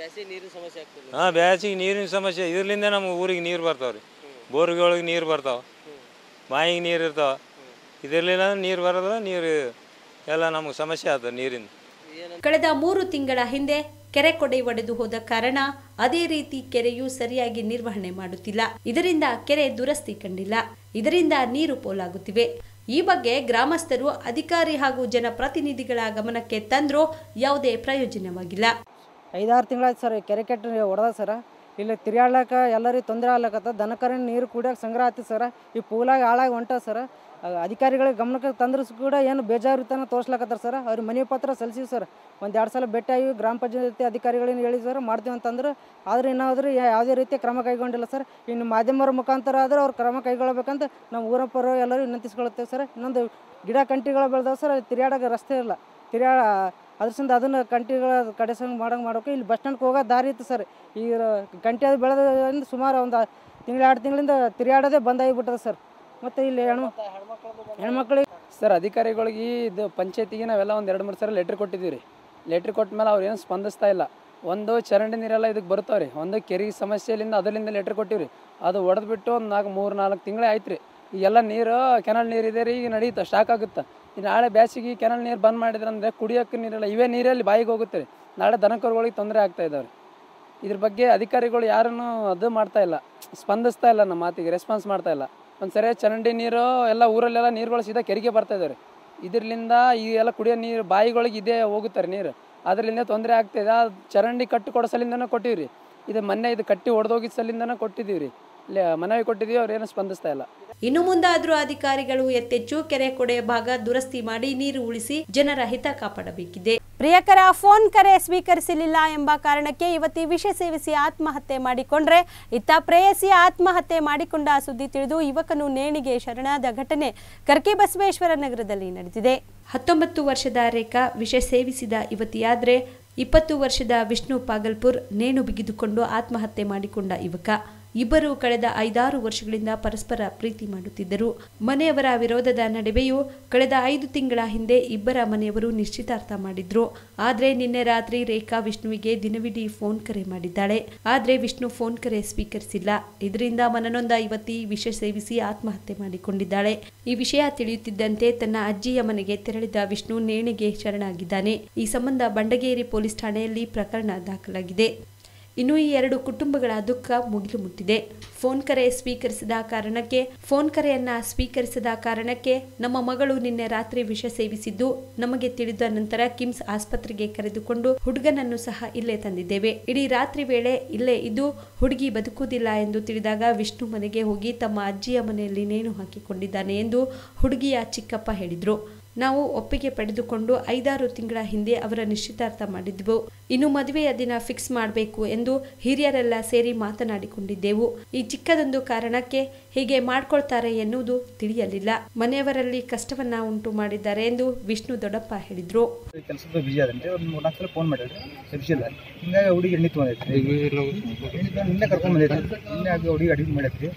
ಹಾಂ ಬ್ಯಾಸಿಗೆ ನೀರಿನ ಸಮಸ್ಯೆ ಇದರಿಂದ ನಮ್ಮ ಊರಿಗೆ ನೀರು ಬರ್ತಾವ್ರಿ ಬೋರ್ಗಳಿಗೆ ನೀರು ಬರ್ತಾವ ಬಾಯಿಗೆ ನೀರು ಇರ್ತಾವ ಇದರ್ಲಿಲ್ಲ ನೀರು ಬರೋದಿಲ್ಲ ನೀರು ಎಲ್ಲ ನಮಗೆ ಸಮಸ್ಯೆ ಆಗ್ತದೆ ನೀರಿಂದ ಕಳೆದ ಮೂರು ತಿಂಗಳ ಹಿಂದೆ ಕೆರೆ ಕೊಡೆ ಒಡೆದು ಹೋದ ಕಾರಣ ಅದೇ ರೀತಿ ಕೆರೆಯು ಸರಿಯಾಗಿ ನಿರ್ವಹಣೆ ಮಾಡುತ್ತಿಲ್ಲ ಇದರಿಂದ ಕೆರೆ ದುರಸ್ತಿ ಕಂಡಿಲ್ಲ ಇದರಿಂದ ನೀರು ಪೋಲಾಗುತ್ತಿವೆ ಈ ಬಗ್ಗೆ ಗ್ರಾಮಸ್ಥರು ಅಧಿಕಾರಿ ಹಾಗೂ ಜನಪ್ರತಿನಿಧಿಗಳ ಗಮನಕ್ಕೆ ತಂದ್ರೂ ಯಾವುದೇ ಪ್ರಯೋಜನವಾಗಿಲ್ಲ ಐದಾರು ತಿಂಗಳಾಯ್ತು ಸರ್ ಈ ಕೆರೆ ಕೆಟ್ಟ ಹೊಡೆದ ಸರ ಇಲ್ಲಿ ತಿರ್ಗಾಡ್ಲಕ್ಕ ಎಲ್ಲರಿಗೆ ತೊಂದರೆ ಆಗ್ಲಕತ್ತ ದನಕರ ನೀರು ಕುಡಿಯೋಕೆ ಸಂಗ್ರಹ ಆಯ್ತು ಸರ ಈ ಪೂಲಾಗ ಹಾಳಾಗಿ ಹೊಂಟ ಸರ್ ಅಧಿಕಾರಿಗಳಿಗೆ ಗಮನಕ್ಕೆ ತಂದ್ರು ಕೂಡ ಏನು ಬೇಜಾರಿತನ ತೋರ್ಸ್ಲಕತ್ತಾರ ಸರ್ ಅವ್ರಿಗೆ ಮನೆ ಪತ್ರ ಸಲ್ಲಿಸಿವಿ ಸರ್ ಒಂದು ಎರಡು ಸಲ ಭೇಟಿ ಆಗಿ ಗ್ರಾಮ ಪಂಚಾಯತಿ ಅಧಿಕಾರಿಗಳನ್ನ ಹೇಳಿ ಸರ್ ಮಾಡ್ತೀವಿ ಅಂತಂದ್ರೆ ಆದ್ರೆ ಇನ್ನಾದ್ರೂ ಯಾ- ಯಾವುದೇ ರೀತಿಯ ಕ್ರಮ ಕೈಗೊಂಡಿಲ್ಲ ಸರ್ ಇನ್ನು ಮಾಧ್ಯಮರ ಮುಖಾಂತರ ಆದ್ರೆ ಅವ್ರು ಕ್ರಮ ಕೈಗೊಳ್ಳಬೇಕಂತ ನಮ್ಮ ಊರ ಪರ ಎಲ್ಲರೂ ವಿನಂತಿಸ್ಕೊಳ್ತೇವೆ ಸರ್ ಇನ್ನೊಂದು ಗಿಡ ಕಂಟಿಗಳು ಬೆಳೆದವು ಸರ್ ತಿರ್ಗಾಡೋಕೆ ರಸ್ತೆ ಇಲ್ಲ ತಿರ್ಗಾ ಅದ್ರಸಿಂದ ಅದನ್ನು ಕಂಟಿಗಳ ಕಡೆ ಸಂಗ್ ಮಾಡಂಗೆ ಮಾಡೋಕೆ ಇಲ್ಲಿ ಬಸ್ ಸ್ಟ್ಯಾಂಡ್ಗೆ ಹೋಗೋ ದಾರಿ ಇತ್ತು ಸರ್ ಈ ರ- ಕಂಟಿ ಅದು ಬೆಳೆದ್ರಿಂದ ಸುಮಾರು ಒಂದು ತಿಂಗಳು ಎರಡು ತಿಂಗಳಿಂದ ತಿರ್ಗಾಡೋದೇ ಬಂದಾಗಿಬಿಟ್ಟದ ಸರ್ ಮತ್ತು ಇಲ್ಲಿ ಹೆಣ್ಣು ಹೆಣ್ಮಕ್ಳಿಗೆ ಸರ್ ಅಧಿಕಾರಿಗಳಿಗೆ ಇದು ಪಂಚಾಯತಿಗೆ ನಾವೆಲ್ಲ ಒಂದು ಎರಡು ಮೂರು ಸಲ ಲೆಟ್ರ್ ಕೊಟ್ಟಿದ್ದೀವಿ ರೀ ಲೆಟ್ರ್ ಕೊಟ್ಟ ಮೇಲೆ ಅವ್ರು ಏನು ಸ್ಪಂದಿಸ್ತಾ ಇಲ್ಲ ಒಂದು ಚರಂಡಿ ನೀರೆಲ್ಲ ಇದಕ್ಕೆ ಬರ್ತಾವೆ ರೀ ಒಂದು ಕೆರೆ ಸಮಸ್ಯೆಲಿಂದ ಅದರಿಂದ ಲೆಟ್ರ್ ಕೊಟ್ಟಿವಿ ರೀ ಅದು ಒಡೆದ್ಬಿಟ್ಟು ಒಂದು ನಾಲ್ಕು ಮೂರು ನಾಲ್ಕು ತಿಂಗಳೇ ಆಯ್ತು ರೀ ಈಗೆಲ್ಲ ನೀರು ಕೆನಲ್ ನೀರು ಇದೆ ರೀ ಈಗ ನಡೀತಾ ಸ್ಟಾಕ್ ಆಗುತ್ತೆ ಈ ನಾಳೆ ಬ್ಯಾಸಿಗೆ ಕೆನಲ್ ನೀರು ಬಂದ್ ಮಾಡಿದ್ರೆ ಅಂದರೆ ಕುಡಿಯೋಕ್ಕೆ ನೀರಿಲ್ಲ ಇವೇ ನೀರಲ್ಲಿ ಬಾಯಿಗೆ ಹೋಗುತ್ತೆ ರೀ ನಾಳೆ ದನಕರುಗಳಿಗೆ ತೊಂದರೆ ಆಗ್ತಾ ಇದ್ದಾವೆ ಇದ್ರ ಬಗ್ಗೆ ಅಧಿಕಾರಿಗಳು ಯಾರನ್ನು ಅದು ಮಾಡ್ತಾ ಇಲ್ಲ ಸ್ಪಂದಿಸ್ತಾ ಇಲ್ಲ ನಮ್ಮ ಮಾತಿಗೆ ರೆಸ್ಪಾನ್ಸ್ ಮಾಡ್ತಾ ಇಲ್ಲ ಒಂದು ಸರಿ ಚರಂಡಿ ನೀರು ಎಲ್ಲ ಊರಲ್ಲೆಲ್ಲ ನೀರುಗಳು ಸೀದಾ ಕೆರೆಗೆ ಬರ್ತಾ ಇದಾವೆ ಇದರಿಂದ ಈ ಎಲ್ಲ ಕುಡಿಯೋ ನೀರು ಬಾಯಿಗಳಿಗೆ ಇದೇ ಹೋಗುತ್ತಾರೆ ನೀರು ಅದರಿಂದ ತೊಂದರೆ ಆಗ್ತಿದೆ ಆ ಚರಂಡಿ ಕಟ್ಟಿ ಕೊಡೋ ಸಲಿಂದನೂ ಕೊಟ್ಟಿವಿ ರೀ ಇದು ಮೊನ್ನೆ ಇದು ಕಟ್ಟಿ ಒಡೆದೋಗಿದ್ದ ಸಲಿಂದನೂ ಕೊಟ್ಟಿದ್ದೀವಿ ರೀ ಇಲ್ಲಿ ಮನವಿ ಕೊಟ್ಟಿದ್ದೀವಿ ಅವ್ರು ಏನು ಸ್ಪಂದಿಸ್ತಾ ಇಲ್ಲ ಇನ್ನು ಮುಂದಾದರೂ ಅಧಿಕಾರಿಗಳು ಎತ್ತೆಚ್ಚು ಕೆರೆ ಕೊಡೆ ಭಾಗ ದುರಸ್ತಿ ಮಾಡಿ ನೀರು ಉಳಿಸಿ ಜನರ ಹಿತ ಕಾಪಾಡಬೇಕಿದೆ ಪ್ರಿಯಕರ ಫೋನ್ ಕರೆ ಸ್ವೀಕರಿಸಲಿಲ್ಲ ಎಂಬ ಕಾರಣಕ್ಕೆ ಯುವತಿ ವಿಷ ಸೇವಿಸಿ ಆತ್ಮಹತ್ಯೆ ಮಾಡಿಕೊಂಡ್ರೆ ಇತ್ತ ಪ್ರೇಯಸಿ ಆತ್ಮಹತ್ಯೆ ಮಾಡಿಕೊಂಡ ಸುದ್ದಿ ತಿಳಿದು ಯುವಕನು ನೇಣಿಗೆ ಶರಣಾದ ಘಟನೆ ಕರ್ಕಿ ಬಸವೇಶ್ವರ ನಗರದಲ್ಲಿ ನಡೆದಿದೆ ಹತ್ತೊಂಬತ್ತು ವರ್ಷದ ರೇಖಾ ವಿಷ ಸೇವಿಸಿದ ಯುವತಿಯಾದ್ರೆ ಇಪ್ಪತ್ತು ವರ್ಷದ ವಿಷ್ಣು ಪಾಗಲ್ಪುರ್ ನೇಣು ಬಿಗಿದುಕೊಂಡು ಆತ್ಮಹತ್ಯೆ ಮಾಡಿಕೊಂಡ ಯುವಕ ಇಬ್ಬರು ಕಳೆದ ಐದಾರು ವರ್ಷಗಳಿಂದ ಪರಸ್ಪರ ಪ್ರೀತಿ ಮಾಡುತ್ತಿದ್ದರು ಮನೆಯವರ ವಿರೋಧದ ನಡುವೆಯೂ ಕಳೆದ ಐದು ತಿಂಗಳ ಹಿಂದೆ ಇಬ್ಬರ ಮನೆಯವರು ನಿಶ್ಚಿತಾರ್ಥ ಮಾಡಿದ್ರು ಆದ್ರೆ ನಿನ್ನೆ ರಾತ್ರಿ ರೇಖಾ ವಿಷ್ಣುವಿಗೆ ದಿನವಿಡೀ ಫೋನ್ ಕರೆ ಮಾಡಿದ್ದಾಳೆ ಆದ್ರೆ ವಿಷ್ಣು ಫೋನ್ ಕರೆ ಸ್ವೀಕರಿಸಿಲ್ಲ ಇದರಿಂದ ಮನನೊಂದ ಯುವತಿ ವಿಷ ಸೇವಿಸಿ ಆತ್ಮಹತ್ಯೆ ಮಾಡಿಕೊಂಡಿದ್ದಾಳೆ ಈ ವಿಷಯ ತಿಳಿಯುತ್ತಿದ್ದಂತೆ ತನ್ನ ಅಜ್ಜಿಯ ಮನೆಗೆ ತೆರಳಿದ ವಿಷ್ಣು ನೇಣಿಗೆ ಶರಣಾಗಿದ್ದಾನೆ ಈ ಸಂಬಂಧ ಬಂಡಗೇರಿ ಪೊಲೀಸ್ ಠಾಣೆಯಲ್ಲಿ ಪ್ರಕರಣ ದಾಖಲಾಗಿದೆ ಇನ್ನು ಈ ಎರಡು ಕುಟುಂಬಗಳ ದುಃಖ ಮುಗಿಲು ಮುಟ್ಟಿದೆ ಫೋನ್ ಕರೆ ಸ್ವೀಕರಿಸಿದ ಕಾರಣಕ್ಕೆ ಫೋನ್ ಕರೆಯನ್ನ ಸ್ವೀಕರಿಸಿದ ಕಾರಣಕ್ಕೆ ನಮ್ಮ ಮಗಳು ನಿನ್ನೆ ರಾತ್ರಿ ವಿಷ ಸೇವಿಸಿದ್ದು ನಮಗೆ ತಿಳಿದ ನಂತರ ಕಿಮ್ಸ್ ಆಸ್ಪತ್ರೆಗೆ ಕರೆದುಕೊಂಡು ಹುಡುಗನನ್ನು ಸಹ ಇಲ್ಲೇ ತಂದಿದ್ದೇವೆ ಇಡೀ ರಾತ್ರಿ ವೇಳೆ ಇಲ್ಲೇ ಇದ್ದು ಹುಡುಗಿ ಬದುಕುವುದಿಲ್ಲ ಎಂದು ತಿಳಿದಾಗ ವಿಷ್ಣು ಮನೆಗೆ ಹೋಗಿ ತಮ್ಮ ಅಜ್ಜಿಯ ಮನೆಯಲ್ಲಿ ನೇಣು ಹಾಕಿಕೊಂಡಿದ್ದಾನೆ ಎಂದು ಹುಡುಗಿಯ ಚಿಕ್ಕಪ್ಪ ಹೇಳಿದ್ರು ನಾವು ಒಪ್ಪಿಗೆ ಪಡೆದುಕೊಂಡು ಐದಾರು ತಿಂಗಳ ಹಿಂದೆ ಅವರ ನಿಶ್ಚಿತಾರ್ಥ ಮಾಡಿದ್ವು ಇನ್ನು ಮದುವೆಯ ದಿನ ಫಿಕ್ಸ್ ಮಾಡಬೇಕು ಎಂದು ಹಿರಿಯರೆಲ್ಲ ಸೇರಿ ಮಾತನಾಡಿಕೊಂಡಿದ್ದೆವು ಈ ಚಿಕ್ಕದೊಂದು ಕಾರಣಕ್ಕೆ ಹೀಗೆ ಮಾಡ್ಕೊಳ್ತಾರೆ ಎನ್ನುವುದು ತಿಳಿಯಲಿಲ್ಲ ಮನೆಯವರಲ್ಲಿ ಕಷ್ಟವನ್ನ ಉಂಟು ಮಾಡಿದ್ದಾರೆ ಎಂದು ವಿಷ್ಣು ದೊಡ್ಡಪ್ಪ ಹೇಳಿದ್ರು ಕೆಲಸದ ಬಿಜಿ ಆದಂತೆ ಒಂದು ಮೂರು ನಾಲ್ಕು ಸಲ ಫೋನ್ ಮಾಡಿದ್ರೆ ಸಿಗ್ಸಿಲ್ಲ ಹಿಂಗಾಗಿ ಹುಡುಗಿ ಎಣ್ಣೆ ತೊಗೊಂಡೈತ್ರಿ ಎಣ್ಣೆ ತಗೊಂಡು ನಿನ್ನೆ ಕರ್ಕೊಂಡ್ ಬಂದೈತ್ರಿ ನಿನ್ನೆ ಆಗಿ ಹುಡುಗಿ ಅಡಿಗೆ ಮಾಡೈತ್ರಿ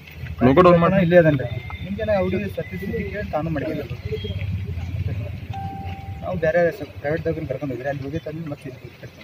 ಇಲ್ಲೇ ಅದನ್ರಿ ನಿಮ್ಗೆ ಹುಡುಗಿ ಸತ್ಯ ಸ್ಥಿತಿ ಕೇಳಿ ತಾನು ಮಾಡಿಲ್ಲ ನಾವು ಬೇರೆ ಪ್ರೈವೇಟ್ ದಾಗ ಕರ್ಕೊಂಡು ಹೋಗಿರಿ ಅಲ್ಲಿ ಹೋಗಿ ತಂದು ಮತ್ತೆ ಇಲ್ಲಿ ಕರ್ಕೊಂಡು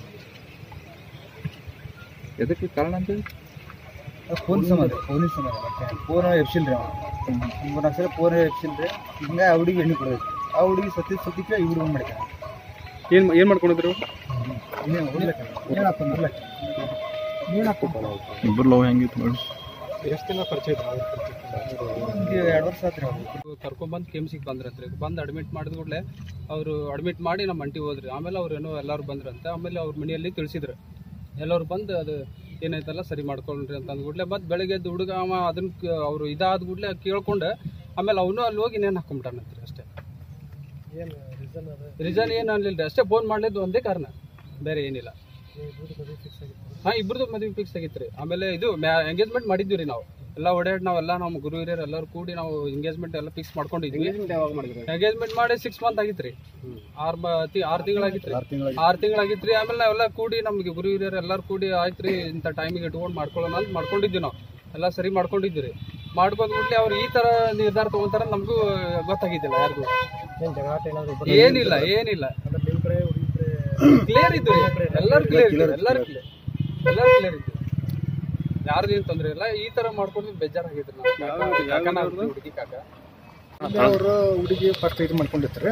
ಎದಕ್ಕೆ ಕಾರಣ ಅಂತ ಫೋನ್ ಸಂಬಂಧ ಫೋನಿನ ಸಂಬಂಧ ಮತ್ತೆ ಫೋನ್ ಎಪ್ಸಿಲ್ರಿ ಅವ ಮೂರು ನಾಲ್ಕು ಸಲ ಫೋನ್ ಎಪ್ಸಿಲ್ರಿ ಹಿಂಗೆ ಆ ಹುಡುಗಿ ಎಣ್ಣೆ ಕೊಡೋದೈತಿ ಆ ಹುಡುಗಿ ಸತ್ಯ ಸ್ಥಿತಿ ಕೇಳಿ ಈ ಹುಡುಗ ಮಾಡಿದ್ದಾನೆ ಏನು ಏನು ಮಾಡ್ಕೊಂಡಿದ್ರು ಇನ್ನೇನು ಒಂದು ಲಕ್ಷ ಏನಪ್ಪ ಒಂದು ಲಕ್ಷ ನೇಣು ಹಾಕ್ಬೇಕು ನಾವು ಇಬ್ಬರು ಲವ್ ಹೆಂಗಿತ್ತು ನೋಡಿ ಎಷ್ಟು ತಿಂಗಳ ಪರಿಚಯ ಇದ್ರು ಅವ್ರ ಪರಿಚಯ ಎರಡು ವರ್ಷ ಆತ್ರಿ ಅವ್ರು ಕರ್ಕೊಂಬಂದು ಕೆಮ್ಸಿಗೆ ಬಂದ್ರಂತ್ರಿ ಬಂದು ಅಡ್ಮಿಟ್ ಮಾಡಿದ ಕೂಡಲೇ ಅವರು ಅಡ್ಮಿಟ್ ಮಾಡಿ ನಮ್ಮ ಅಂಟಿ ಹೋದ್ರಿ ಆಮೇಲೆ ಅವ್ರು ಏನೋ ಎಲ್ಲರೂ ಬಂದ್ರಂತೆ ಆಮೇಲೆ ಅವ್ರ ಮನೆಯಲ್ಲಿ ತಿಳಿಸಿದ್ರು ಎಲ್ಲರೂ ಬಂದು ಅದು ಏನಾಯ್ತಲ್ಲ ಸರಿ ಮಾಡ್ಕೊಳ್ರಿ ಅಂತ ಅಂದ್ಕೂಡ್ಲೆ ಮತ್ತು ಬೆಳಗ್ಗೆ ಎದ್ದು ಹುಡುಗ ಅವ ಅದನ್ನ ಕ- ಅವ್ರು ಇದಾದ ಕೂಡಲೇ ಕೇಳ್ಕೊಂಡು ಆಮೇಲೆ ಅವನು ಅಲ್ಲಿ ಹೋಗಿ ನೇಣು ಹಾಕೊಂಬಿಟ್ಟಾನಂತ್ರಿ ಅಷ್ಟೇ ಏನು ರೀಸನ್ ಅದ ರೀಸನ್ ಏನು ಅನ್ಲಿಲ್ಲ ಅಷ್ಟೇ ಫೋನ್ ಮಾಡಲಿದ್ದು ಒಂದೇ ಕಾರಣ ಬೇರೆ ಏನಿಲ್ಲ ಫಿಕ್ಸ್ ಆಗಿತ್ತು ಹಾಂ ಇಬ್ರದ್ದು ಮದುವೆ ಫಿಕ್ಸ್ ಆಗಿತ್ತು ರೀ ಆಮೇಲೆ ಇದು ಎಂಗೇಜ್ಮೆಂಟ್ ಮಾಡಿದ್ವಿ ರೀ ನಾವು ಎಲ್ಲ ಓಡಾಡಿ ನಾವೆಲ್ಲ ನಮ್ಮ ಗುರು ಹಿರಿಯರು ಎಲ್ಲರೂ ಕೂಡಿ ನಾವು ಎಂಗೇಜ್ಮೆಂಟ್ ಎಲ್ಲ ಫಿಕ್ಸ್ ಮಾಡ್ಕೊಂಡಿದ್ವಿ ಎಂಗೇಜ್ಮೆಂಟ್ ಮಾಡಿ ಸಿಕ್ಸ್ ಮಂತ್ ಆಗಿತ್ತು ರೀ ಆರು ಆರು ತಿಂಗಳಾಗಿತ್ತು ರೀ ಆರು ತಿಂಗಳಾಗಿತ್ತು ರೀ ಆಮೇಲೆ ನಾವೆಲ್ಲ ಕೂಡಿ ನಮಗೆ ಗುರು ಹಿರಿಯರು ಎಲ್ಲರೂ ಕೂಡಿ ಆಯ್ತು ರೀ ಇಂಥ ಟೈಮಿಗೆ ಇಟ್ಕೊಂಡು ಮಾಡ್ಕೊಳ್ಳೋಣ ಅಂತ ಮಾಡ್ಕೊಂಡಿದ್ವಿ ನಾವು ಎಲ್ಲ ಸರಿ ಮಾಡ್ಕೊಂಡಿದ್ವಿ ರೀ ಮಾಡ್ಕೊಂಡ್ ಕೂಡಲೇ ಅವ್ರು ಈ ತರ ನಿರ್ಧಾರ ತಗೊಂತಾರ ನಮಗೂ ಗೊತ್ತಾಗಿದ್ದಿಲ್ಲ ಯಾರಿಗೂ ಏನು ಜಗಳಾಟ ಏನಾದ್ರು ಇಬ್ಬರು ಏನಿಲ್ಲ ಏನಿಲ್ಲ ಅಂದ್ರೆ ನಿಮ್ಮ ಕಡೆ ಹುಡುಗಿ ಕಡೆ ಕ್ಲಿಯರ್ ಇದ್ದು ಎಲ್ಲರೂ ಕ್ಲಿಯರ್ ಇದ್ದು ಎಲ್ಲರೂ ಕ್ಲಿಯರ್ ಎಲ್ಲರೂ ಕ್ಲಿಯರ್ ಇದ್ದು ಯಾರ್ದು ಏನ್ ತೊಂದ್ರೆ ಇಲ್ಲ ಈ ತರ ಮಾಡ್ಕೊಂಡು ಬೇಜಾರಾಗಿದ್ರು ನಾವು ಕಾಕನ ಹುಡುಗಿ ಕಾಕ ಅವರು ಹುಡುಗಿ ಫಸ್ಟ್ ಇದು ಮಾಡ್ಕೊಂಡಿರ್ತಾರೆ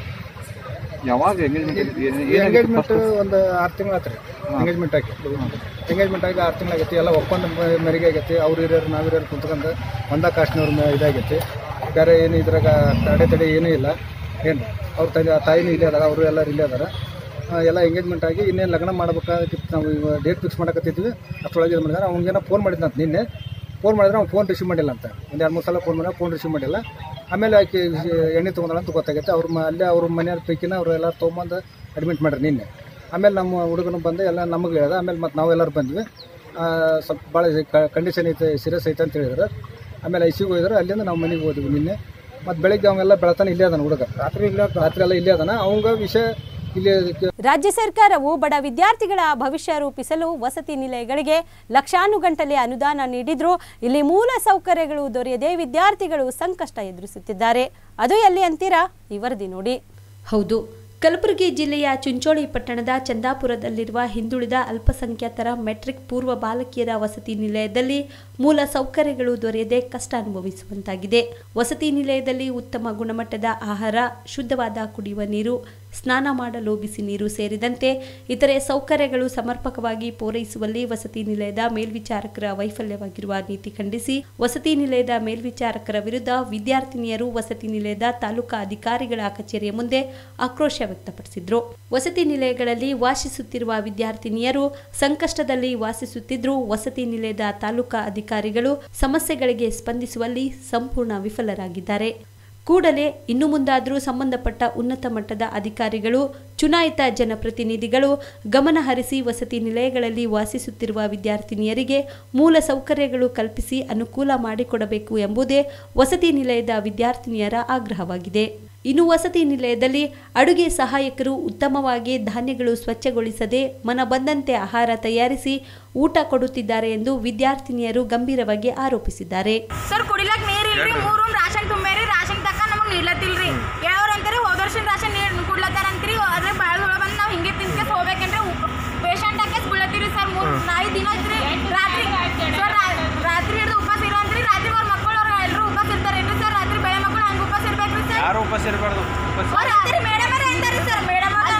ಯಾವಾಗ ಎಂಗೇಜ್ಮೆಂಟ್ ಎಂಗೇಜ್ಮೆಂಟ್ ಒಂದು ಆರು ತಿಂಗಳು ಆತ್ರಿ ಎಂಗೇಜ್ಮೆಂಟ್ ಆಗಿ ಎಂಗೇಜ್ಮೆಂಟ್ ಆಗಿ ಆರು ತಿಂಗಳಾಗೈತಿ ಎಲ್ಲ ಒಪ್ಪಂದ ಮ- ಮೇರೆಗೆ ಆಗೈತಿ ಅವ್ರ ಹಿರಿಯರು ನಾವು ಹಿರಿಯರು ಕುಂತ್ಕೊಂಡು ಒಂದ ಕಾಸ್ಟ್ನವ್ರ ಮೇ ಇದಾಗೈತಿ ಬೇರೆ ಏನು ಇದ್ರಾಗ ತಡೆ ತಡೆ ಏನೂ ಇಲ್ಲ ಏನು ಅವ್ರ ತಂದೆ ತಾಯಿನೂ ಇಲ್ಲೇ ಅದಾರ ಅವರು ಎಲ್ಲರೂ ಇಲ್ಲೇ ಅದಾರ ಆ, ಎಲ್ಲ ಎಂಗೇಜ್ಮೆಂಟ್ ಆಗಿ ಇನ್ನೇನು ಲಗ್ನ ಮಾಡ್ಬೇಕಾಗಿತ್ತು ನಾವು ಡೇಟ್ ಫಿಕ್ಸ್ ಮಾಡಕತ್ತಿದ್ವಿ ಅಷ್ಟೊಳಗೆ ಇದು ಮಾಡಿದ್ರೆ ಅವ್ನಿಗೇನೋ ಫೋನ್ ಮಾಡಿದ್ನಂತ ನಿನ್ನೆ ಫೋನ್ ಮಾಡಿದ್ರೆ ಅವ್ನು ಫೋನ್ ರಿಸೀವ್ ಮಾಡಿಲ್ಲ ಅಂತ ಒಂದು ಎರಡು ಮೂರು ಸಲ ಫೋನ್ ಮಾಡಿದ್ರೆ ಫೋನ್ ರಿಸೀವ್ ಮಾಡಿಲ್ಲ ಆಮೇಲೆ ಆಕೆ ಎಣ್ಣೆ ತೊಗೊಂಡಳ ಅಂತ ಗೊತ್ತಾಗೈತೆ ಅವ್ರ ಮ ಅಲ್ಲೇ ಅವ್ರ ಮನೆಯವ್ರ ಪೈಕಿನ ಅವ್ರು ಎಲ್ಲ ತೊಗೊಂಬಂದು ಅಡ್ಮಿಟ್ ಮಾಡ್ರಿ ನಿನ್ನೆ ಆಮೇಲೆ ನಮ್ಮ ಹುಡುಗನು ಬಂದು ಎಲ್ಲ ನಮಗೆ ಹೇಳ್ದ ಆಮೇಲೆ ಮತ್ತು ನಾವೆಲ್ಲರೂ ಬಂದ್ವಿ ಆ, ಸ್ವಲ್ಪ ಭಾಳ ಕಂಡೀಷನ್ ಐತೆ ಸೀರಿಯಸ್ ಐತೆ ಅಂತ ಹೇಳಿದ್ರು ಆಮೇಲೆ ಐ ಸಿಗೆ ಹೋಗಿದ್ರು ಅಲ್ಲಿಂದ ನಾವು ಮನೆಗೆ ಹೋದ್ವಿ ನಿನ್ನೆ ಮತ್ತು ಬೆಳಗ್ಗೆ ಅವೆಲ್ಲ ಬೆಳತಾನೆ ಇಲ್ಲೇ ಅದಾನ ಹುಡುಗ ರಾತ್ರಿ ಇಲ್ಲ ರಾತ್ರಿ ಎಲ್ಲ ಇಲ್ಲೇ ಅದಾನ ಅವಂಗ ವಿಷಯ ಇಲ್ಲಿ ರಾಜ್ಯ ಸರ್ಕಾರವು ಬಡ ವಿದ್ಯಾರ್ಥಿಗಳ ಭವಿಷ್ಯ ರೂಪಿಸಲು ವಸತಿ ನಿಲಯಗಳಿಗೆ ಲಕ್ಷಾನುಗಂಟಲೆ ಅನುದಾನ ನೀಡಿದ್ರೂ ಇಲ್ಲಿ ಮೂಲ ಸೌಕರ್ಯಗಳು ದೊರೆಯದೆ ವಿದ್ಯಾರ್ಥಿಗಳು ಸಂಕಷ್ಟ ಎದುರಿಸುತ್ತಿದ್ದಾರೆ ಅದು ಎಲ್ಲಿ ಅಂತೀರಾ ಈ ವರದಿ ನೋಡಿ ಹೌದು ಕಲಬುರಗಿ ಜಿಲ್ಲೆಯ ಚುಂಚೋಳಿ ಪಟ್ಟಣದ ಚಂದಾಪುರದಲ್ಲಿರುವ ಹಿಂದುಳಿದ ಅಲ್ಪಸಂಖ್ಯಾತರ ಮೆಟ್ರಿಕ್ ಪೂರ್ವ ಬಾಲಕಿಯರ ವಸತಿ ನಿಲಯದಲ್ಲಿ ಮೂಲ ಸೌಕರ್ಯಗಳು ದೊರೆಯದೆ ಕಷ್ಟ ಅನುಭವಿಸುವಂತಾಗಿದೆ ವಸತಿ ನಿಲಯದಲ್ಲಿ ಉತ್ತಮ ಗುಣಮಟ್ಟದ ಆಹಾರ ಶುದ್ಧವಾದ ಕುಡಿಯುವ ನೀರು ಸ್ನಾನ ಮಾಡಲು ಬಿಸಿ ನೀರು ಸೇರಿದಂತೆ ಇತರೆ ಸೌಕರ್ಯಗಳು ಸಮರ್ಪಕವಾಗಿ ಪೂರೈಸುವಲ್ಲಿ ವಸತಿ ನಿಲಯದ ಮೇಲ್ವಿಚಾರಕರ ವೈಫಲ್ಯವಾಗಿರುವ ನೀತಿ ಖಂಡಿಸಿ ವಸತಿ ನಿಲಯದ ಮೇಲ್ವಿಚಾರಕರ ವಿರುದ್ಧ ವಿದ್ಯಾರ್ಥಿನಿಯರು ವಸತಿ ನಿಲಯದ ತಾಲೂಕಾ ಅಧಿಕಾರಿಗಳ ಕಚೇರಿಯ ಮುಂದೆ ಆಕ್ರೋಶ ವ್ಯಕ್ತಪಡಿಸಿದ್ರು ವಸತಿ ನಿಲಯಗಳಲ್ಲಿ ವಾಸಿಸುತ್ತಿರುವ ವಿದ್ಯಾರ್ಥಿನಿಯರು ಸಂಕಷ್ಟದಲ್ಲಿ ವಾಸಿಸುತ್ತಿದ್ರೂ ವಸತಿ ನಿಲಯದ ತಾಲೂಕಾ ಅಧಿಕಾರಿಗಳು ಸಮಸ್ಯೆಗಳಿಗೆ ಸ್ಪಂದಿಸುವಲ್ಲಿ ಸಂಪೂರ್ಣ ವಿಫಲರಾಗಿದ್ದಾರೆ ಕೂಡಲೇ ಇನ್ನು ಮುಂದಾದರೂ ಸಂಬಂಧಪಟ್ಟ ಉನ್ನತ ಮಟ್ಟದ ಅಧಿಕಾರಿಗಳು ಚುನಾಯಿತ ಜನಪ್ರತಿನಿಧಿಗಳು ಗಮನ ಹರಿಸಿ ವಸತಿ ನಿಲಯಗಳಲ್ಲಿ ವಾಸಿಸುತ್ತಿರುವ ವಿದ್ಯಾರ್ಥಿನಿಯರಿಗೆ ಮೂಲ ಸೌಕರ್ಯಗಳು ಕಲ್ಪಿಸಿ ಅನುಕೂಲ ಮಾಡಿಕೊಡಬೇಕು ಎಂಬುದೇ ವಸತಿ ನಿಲಯದ ವಿದ್ಯಾರ್ಥಿನಿಯರ ಆಗ್ರಹವಾಗಿದೆ ಇನ್ನು ವಸತಿ ನಿಲಯದಲ್ಲಿ ಅಡುಗೆ ಸಹಾಯಕರು ಉತ್ತಮವಾಗಿ ಧಾನ್ಯಗಳು ಸ್ವಚ್ಛಗೊಳಿಸದೆ ಮನ ಬಂದಂತೆ ಆಹಾರ ತಯಾರಿಸಿ ಊಟ ಕೊಡುತ್ತಿದ್ದಾರೆ ಎಂದು ವಿದ್ಯಾರ್ಥಿನಿಯರು ಗಂಭೀರವಾಗಿ ಆರೋಪಿಸಿದ್ದಾರೆ ಸರ್ ಕುಡಿಲಕ್ ನೀರ್ ಇಲ್ರಿ ಮೂರ್ ರೂಮ್ ರಾಷನ್ ತುಂಬೇರಿ ರಾಷನ್ ತಕ್ಕ ನಮಗ್ ನೀಡ್ಲತ್ತಿಲ್ರಿ ಹೇಳೋರ್ ಅಂತಾರಿ ಹೋದ ವರ್ಷದ ರಾಷನ್ ನೀರ್ ಕುಡ್ಲತ್ತಾರ ಅಂತ್ರಿ ಅದ್ರ ಬಾಳ ಹುಳ ಬಂದ್ ನಾವ್ ಹಿಂಗೆ ತಿನ್ಕೆ ಹೋಗ್ಬೇಕಂದ್ರೆ ಪೇಷಂಟ್ ಹಾಕಿ ಬೀಳತ್ತೀರಿ ಸರ್ ಮೂರ್ ಐದ್ ದಿನ ಐತ್ರಿ ರಾತ್ರಿ ಸರ್ ರಾತ್ರಿ ಹಿಡಿದು ಉಪವಾಸ ಇರೋಂತ್ರಿ ರಾತ್ರಿ ಅವ್ರ ಮಕ್ಕಳು ಅವ್ರ ಎಲ್ಲರೂ ಉಪವಾಸ ಇರ್ತಾರೇನ್ರಿ ಸರ್ ರಾತ್ರಿ ಬೆಳೆ ಮಕ್ಕಳು ಹಂಗ ಉಪವಾಸ ಇರ್ಬೇಕ್ರಿ ಸರ್ ಯಾರು ಉಪವಾಸ ಇರಬಾರ್ದು ಅವ್ರ ರಾತ್ರಿ ಮೇಡಮ್ ಅವ್ರ ಅಂತಾರಿ ಸರ್ ಮೇಡಮ್ ಅವ್ರ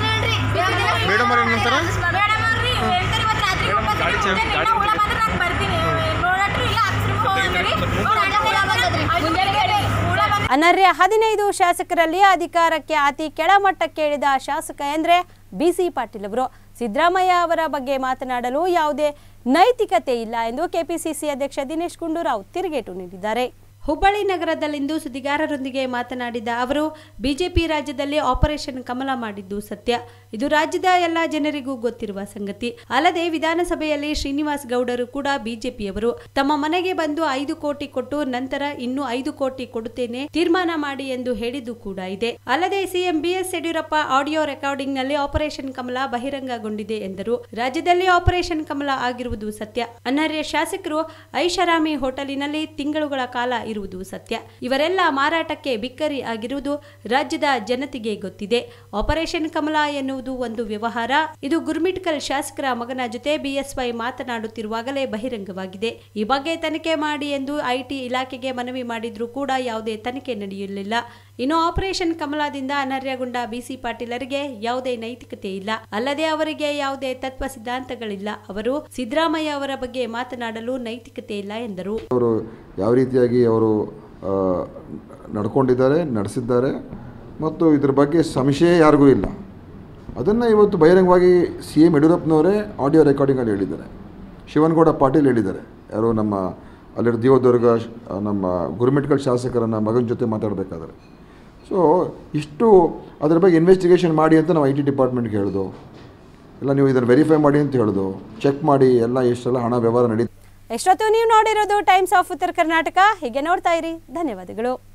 ಮೇಡಮ್ ಅವ್ರ ಏನಂತಾರ? ಮೇಡಮ್ ಅವ್ರಿ ಅಂತಾರಿ ಇವತ್ತು ರಾತ್ರಿ ಉಪವಾಸ ಗಾಡಿ ಇರ್ತೀನಿ. ಚಾವಿ- ನಿನ್ನ ಹುಳ ಬಂದ್ರೆ ನಾನು ಬರ್ತೀನಿ ನೋಡಟ್ರಿ ಇಲ್ಲ ಆಫೀಸ್ಗೆ ಹೋಗ್ತೀರಿ ಅವ್ರ ಅಣ್ಣ ಹುಳ ಬಂದದ್ರಿ ಮುಂಜಾನೆ ಹುಳ ಬಂದ್ರೆ ಅನರ್ಹ ಹದಿನೈದು ಶಾಸಕರಲ್ಲಿ ಅಧಿಕಾರಕ್ಕೆ ಅತಿ ಕೆಳಮಟ್ಟಕ್ಕೇಳಿದ ಶಾಸಕ ಎಂದ್ರೆ ಬಿಸಿ ಪಾಟೀಲ್ ಅವರು ಸಿದ್ದರಾಮಯ್ಯ ಅವರ ಬಗ್ಗೆ ಮಾತನಾಡಲು ಯಾವುದೇ ನೈತಿಕತೆ ಇಲ್ಲ ಎಂದು ಕೆಪಿಸಿಸಿ ಅಧ್ಯಕ್ಷ ದಿನೇಶ್ ಗುಂಡೂರಾವ್ ತಿರುಗೇಟು ನೀಡಿದ್ದಾರೆ ಹುಬ್ಬಳ್ಳಿ ನಗರದಲ್ಲಿಂದು ಸುದ್ದಿಗಾರರೊಂದಿಗೆ ಮಾತನಾಡಿದ ಅವರು ಬಿಜೆಪಿ ರಾಜ್ಯದಲ್ಲಿ ಆಪರೇಷನ್ ಕಮಲ ಮಾಡಿದ್ದು ಸತ್ಯ ಇದು ರಾಜ್ಯದ ಎಲ್ಲ ಜನರಿಗೂ ಗೊತ್ತಿರುವ ಸಂಗತಿ ಅಲ್ಲದೆ ವಿಧಾನಸಭೆಯಲ್ಲಿ ಶ್ರೀನಿವಾಸ್ ಗೌಡರು ಕೂಡ ಬಿಜೆಪಿಯವರು ತಮ್ಮ ಮನೆಗೆ ಬಂದು ಐದು ಕೋಟಿ ಕೊಟ್ಟು ನಂತರ ಇನ್ನೂ ಐದು ಕೋಟಿ ಕೊಡುತ್ತೇನೆ ತೀರ್ಮಾನ ಮಾಡಿ ಎಂದು ಹೇಳಿದ್ದು ಕೂಡ ಇದೆ ಅಲ್ಲದೆ CM BS Yediyurappa audio recording ನಲ್ಲಿ ಆಪರೇಷನ್ ಕಮಲ ಬಹಿರಂಗಗೊಂಡಿದೆ ಎಂದರು ರಾಜ್ಯದಲ್ಲಿ ಆಪರೇಷನ್ ಕಮಲ ಆಗಿರುವುದು ಸತ್ಯ ಅನರ್ಹ ಶಾಸಕರು ಐಷಾರಾಮಿ ಹೋಟೆಲಿನಲ್ಲಿ ತಿಂಗಳುಗಳ ಕಾಲ ಇರುವುದು ಆಗಿರುವುದು ಸತ್ಯ ಇವರೆಲ್ಲ ಮಾರಾಟಕ್ಕೆ ಬಿಕ್ಕರಿ ಆಗಿರುವುದು ರಾಜ್ಯದ ಜನತೆಗೆ ಗೊತ್ತಿದೆ ಆಪರೇಷನ್ ಕಮಲ ಎನ್ನುವುದು ಒಂದು ವ್ಯವಹಾರ ಇದು ಗುರ್ಮಿಟ್ಕಲ್ ಶಾಸಕರ ಮಗನ ಜೊತೆ ಬಿಎಸ್ವೈ ಮಾತನಾಡುತ್ತಿರುವಾಗಲೇ ಬಹಿರಂಗವಾಗಿದೆ ಈ ಬಗ್ಗೆ ತನಿಖೆ ಮಾಡಿ ಎಂದು ಐಟಿ ಇಲಾಖೆಗೆ ಮನವಿ ಮಾಡಿದ್ರೂ ಕೂಡ ಯಾವುದೇ ತನಿಖೆ ನಡೆಯಲಿಲ್ಲ ಇನ್ನು ಆಪರೇಷನ್ ಕಮಲದಿಂದ ಅನರ್ಹಗೊಂಡ ಬಿಸಿ ಪಾಟೀಲರಿಗೆ ಯಾವುದೇ ನೈತಿಕತೆ ಇಲ್ಲ ಅಲ್ಲದೆ ಅವರಿಗೆ ಯಾವುದೇ ತತ್ವ ಸಿದ್ಧಾಂತಗಳಿಲ್ಲ ಅವರು ಸಿದ್ದರಾಮಯ್ಯ ಅವರ ಬಗ್ಗೆ ಮಾತನಾಡಲು ನೈತಿಕತೆ ಇಲ್ಲ ಎಂದರು ಅವರು ಯಾವ ರೀತಿಯಾಗಿ ಅವರು ಆ, ನಡ್ಕೊಂಡಿದ್ದಾರೆ ನಡೆಸಿದ್ದಾರೆ ಮತ್ತು ಇದ್ರ ಬಗ್ಗೆ ಸಂಶಯ ಯಾರಿಗೂ ಇಲ್ಲ ಅದನ್ನು ಇವತ್ತು ಬಹಿರಂಗವಾಗಿ ಸಿ ಎಂ ಯಡಿಯೂರಪ್ಪನವರೇ ಆಡಿಯೋ ರೆಕಾರ್ಡಿಂಗಲ್ಲಿ ಹೇಳಿದ್ದಾರೆ ಶಿವನಗೌಡ ಪಾಟೀಲ್ ಹೇಳಿದ್ದಾರೆ ಯಾರೋ ನಮ್ಮ ಅಲ್ಲಿರೋ ದೇವದುರ್ಗ ಶ್- ನಮ್ಮ ಗುರುಮಿಟ್ಕಲ್ ಶಾಸಕರನ್ನ ಮಗನ ಜೊತೆ ಮಾತಾಡಬೇಕಾದ್ರೆ ಸೊ ಇಷ್ಟು ಅದ್ರ ಬಗ್ಗೆ ಇನ್ವೆಸ್ಟಿಗೇಷನ್ ಮಾಡಿ ಅಂತ ನಾವು ಐ ಟಿ ಡಿಪಾರ್ಟ್ಮೆಂಟ್ಗೆ ಹೇಳ್ದು ಇಲ್ಲ ನೀವು ಇದನ್ನು ವೆರಿಫೈ ಮಾಡಿ ಅಂತ ಹೇಳ್ದು ಚೆಕ್ ಮಾಡಿ ಎಲ್ಲ ಎಷ್ಟೆಲ್ಲ ಹಣ ವ್ಯವಹಾರ ನಡೀತಾ ಎಷ್ಟೊತ್ತು ನೀವು ನೋಡಿರೋದು ಟೈಮ್ಸ್ ಆಫ್ ಉತ್ತರ ಕರ್ನಾಟಕ ಹೀಗೆ ನೋಡ್ತಾ ಇರಿ ಧನ್ಯವಾದಗಳು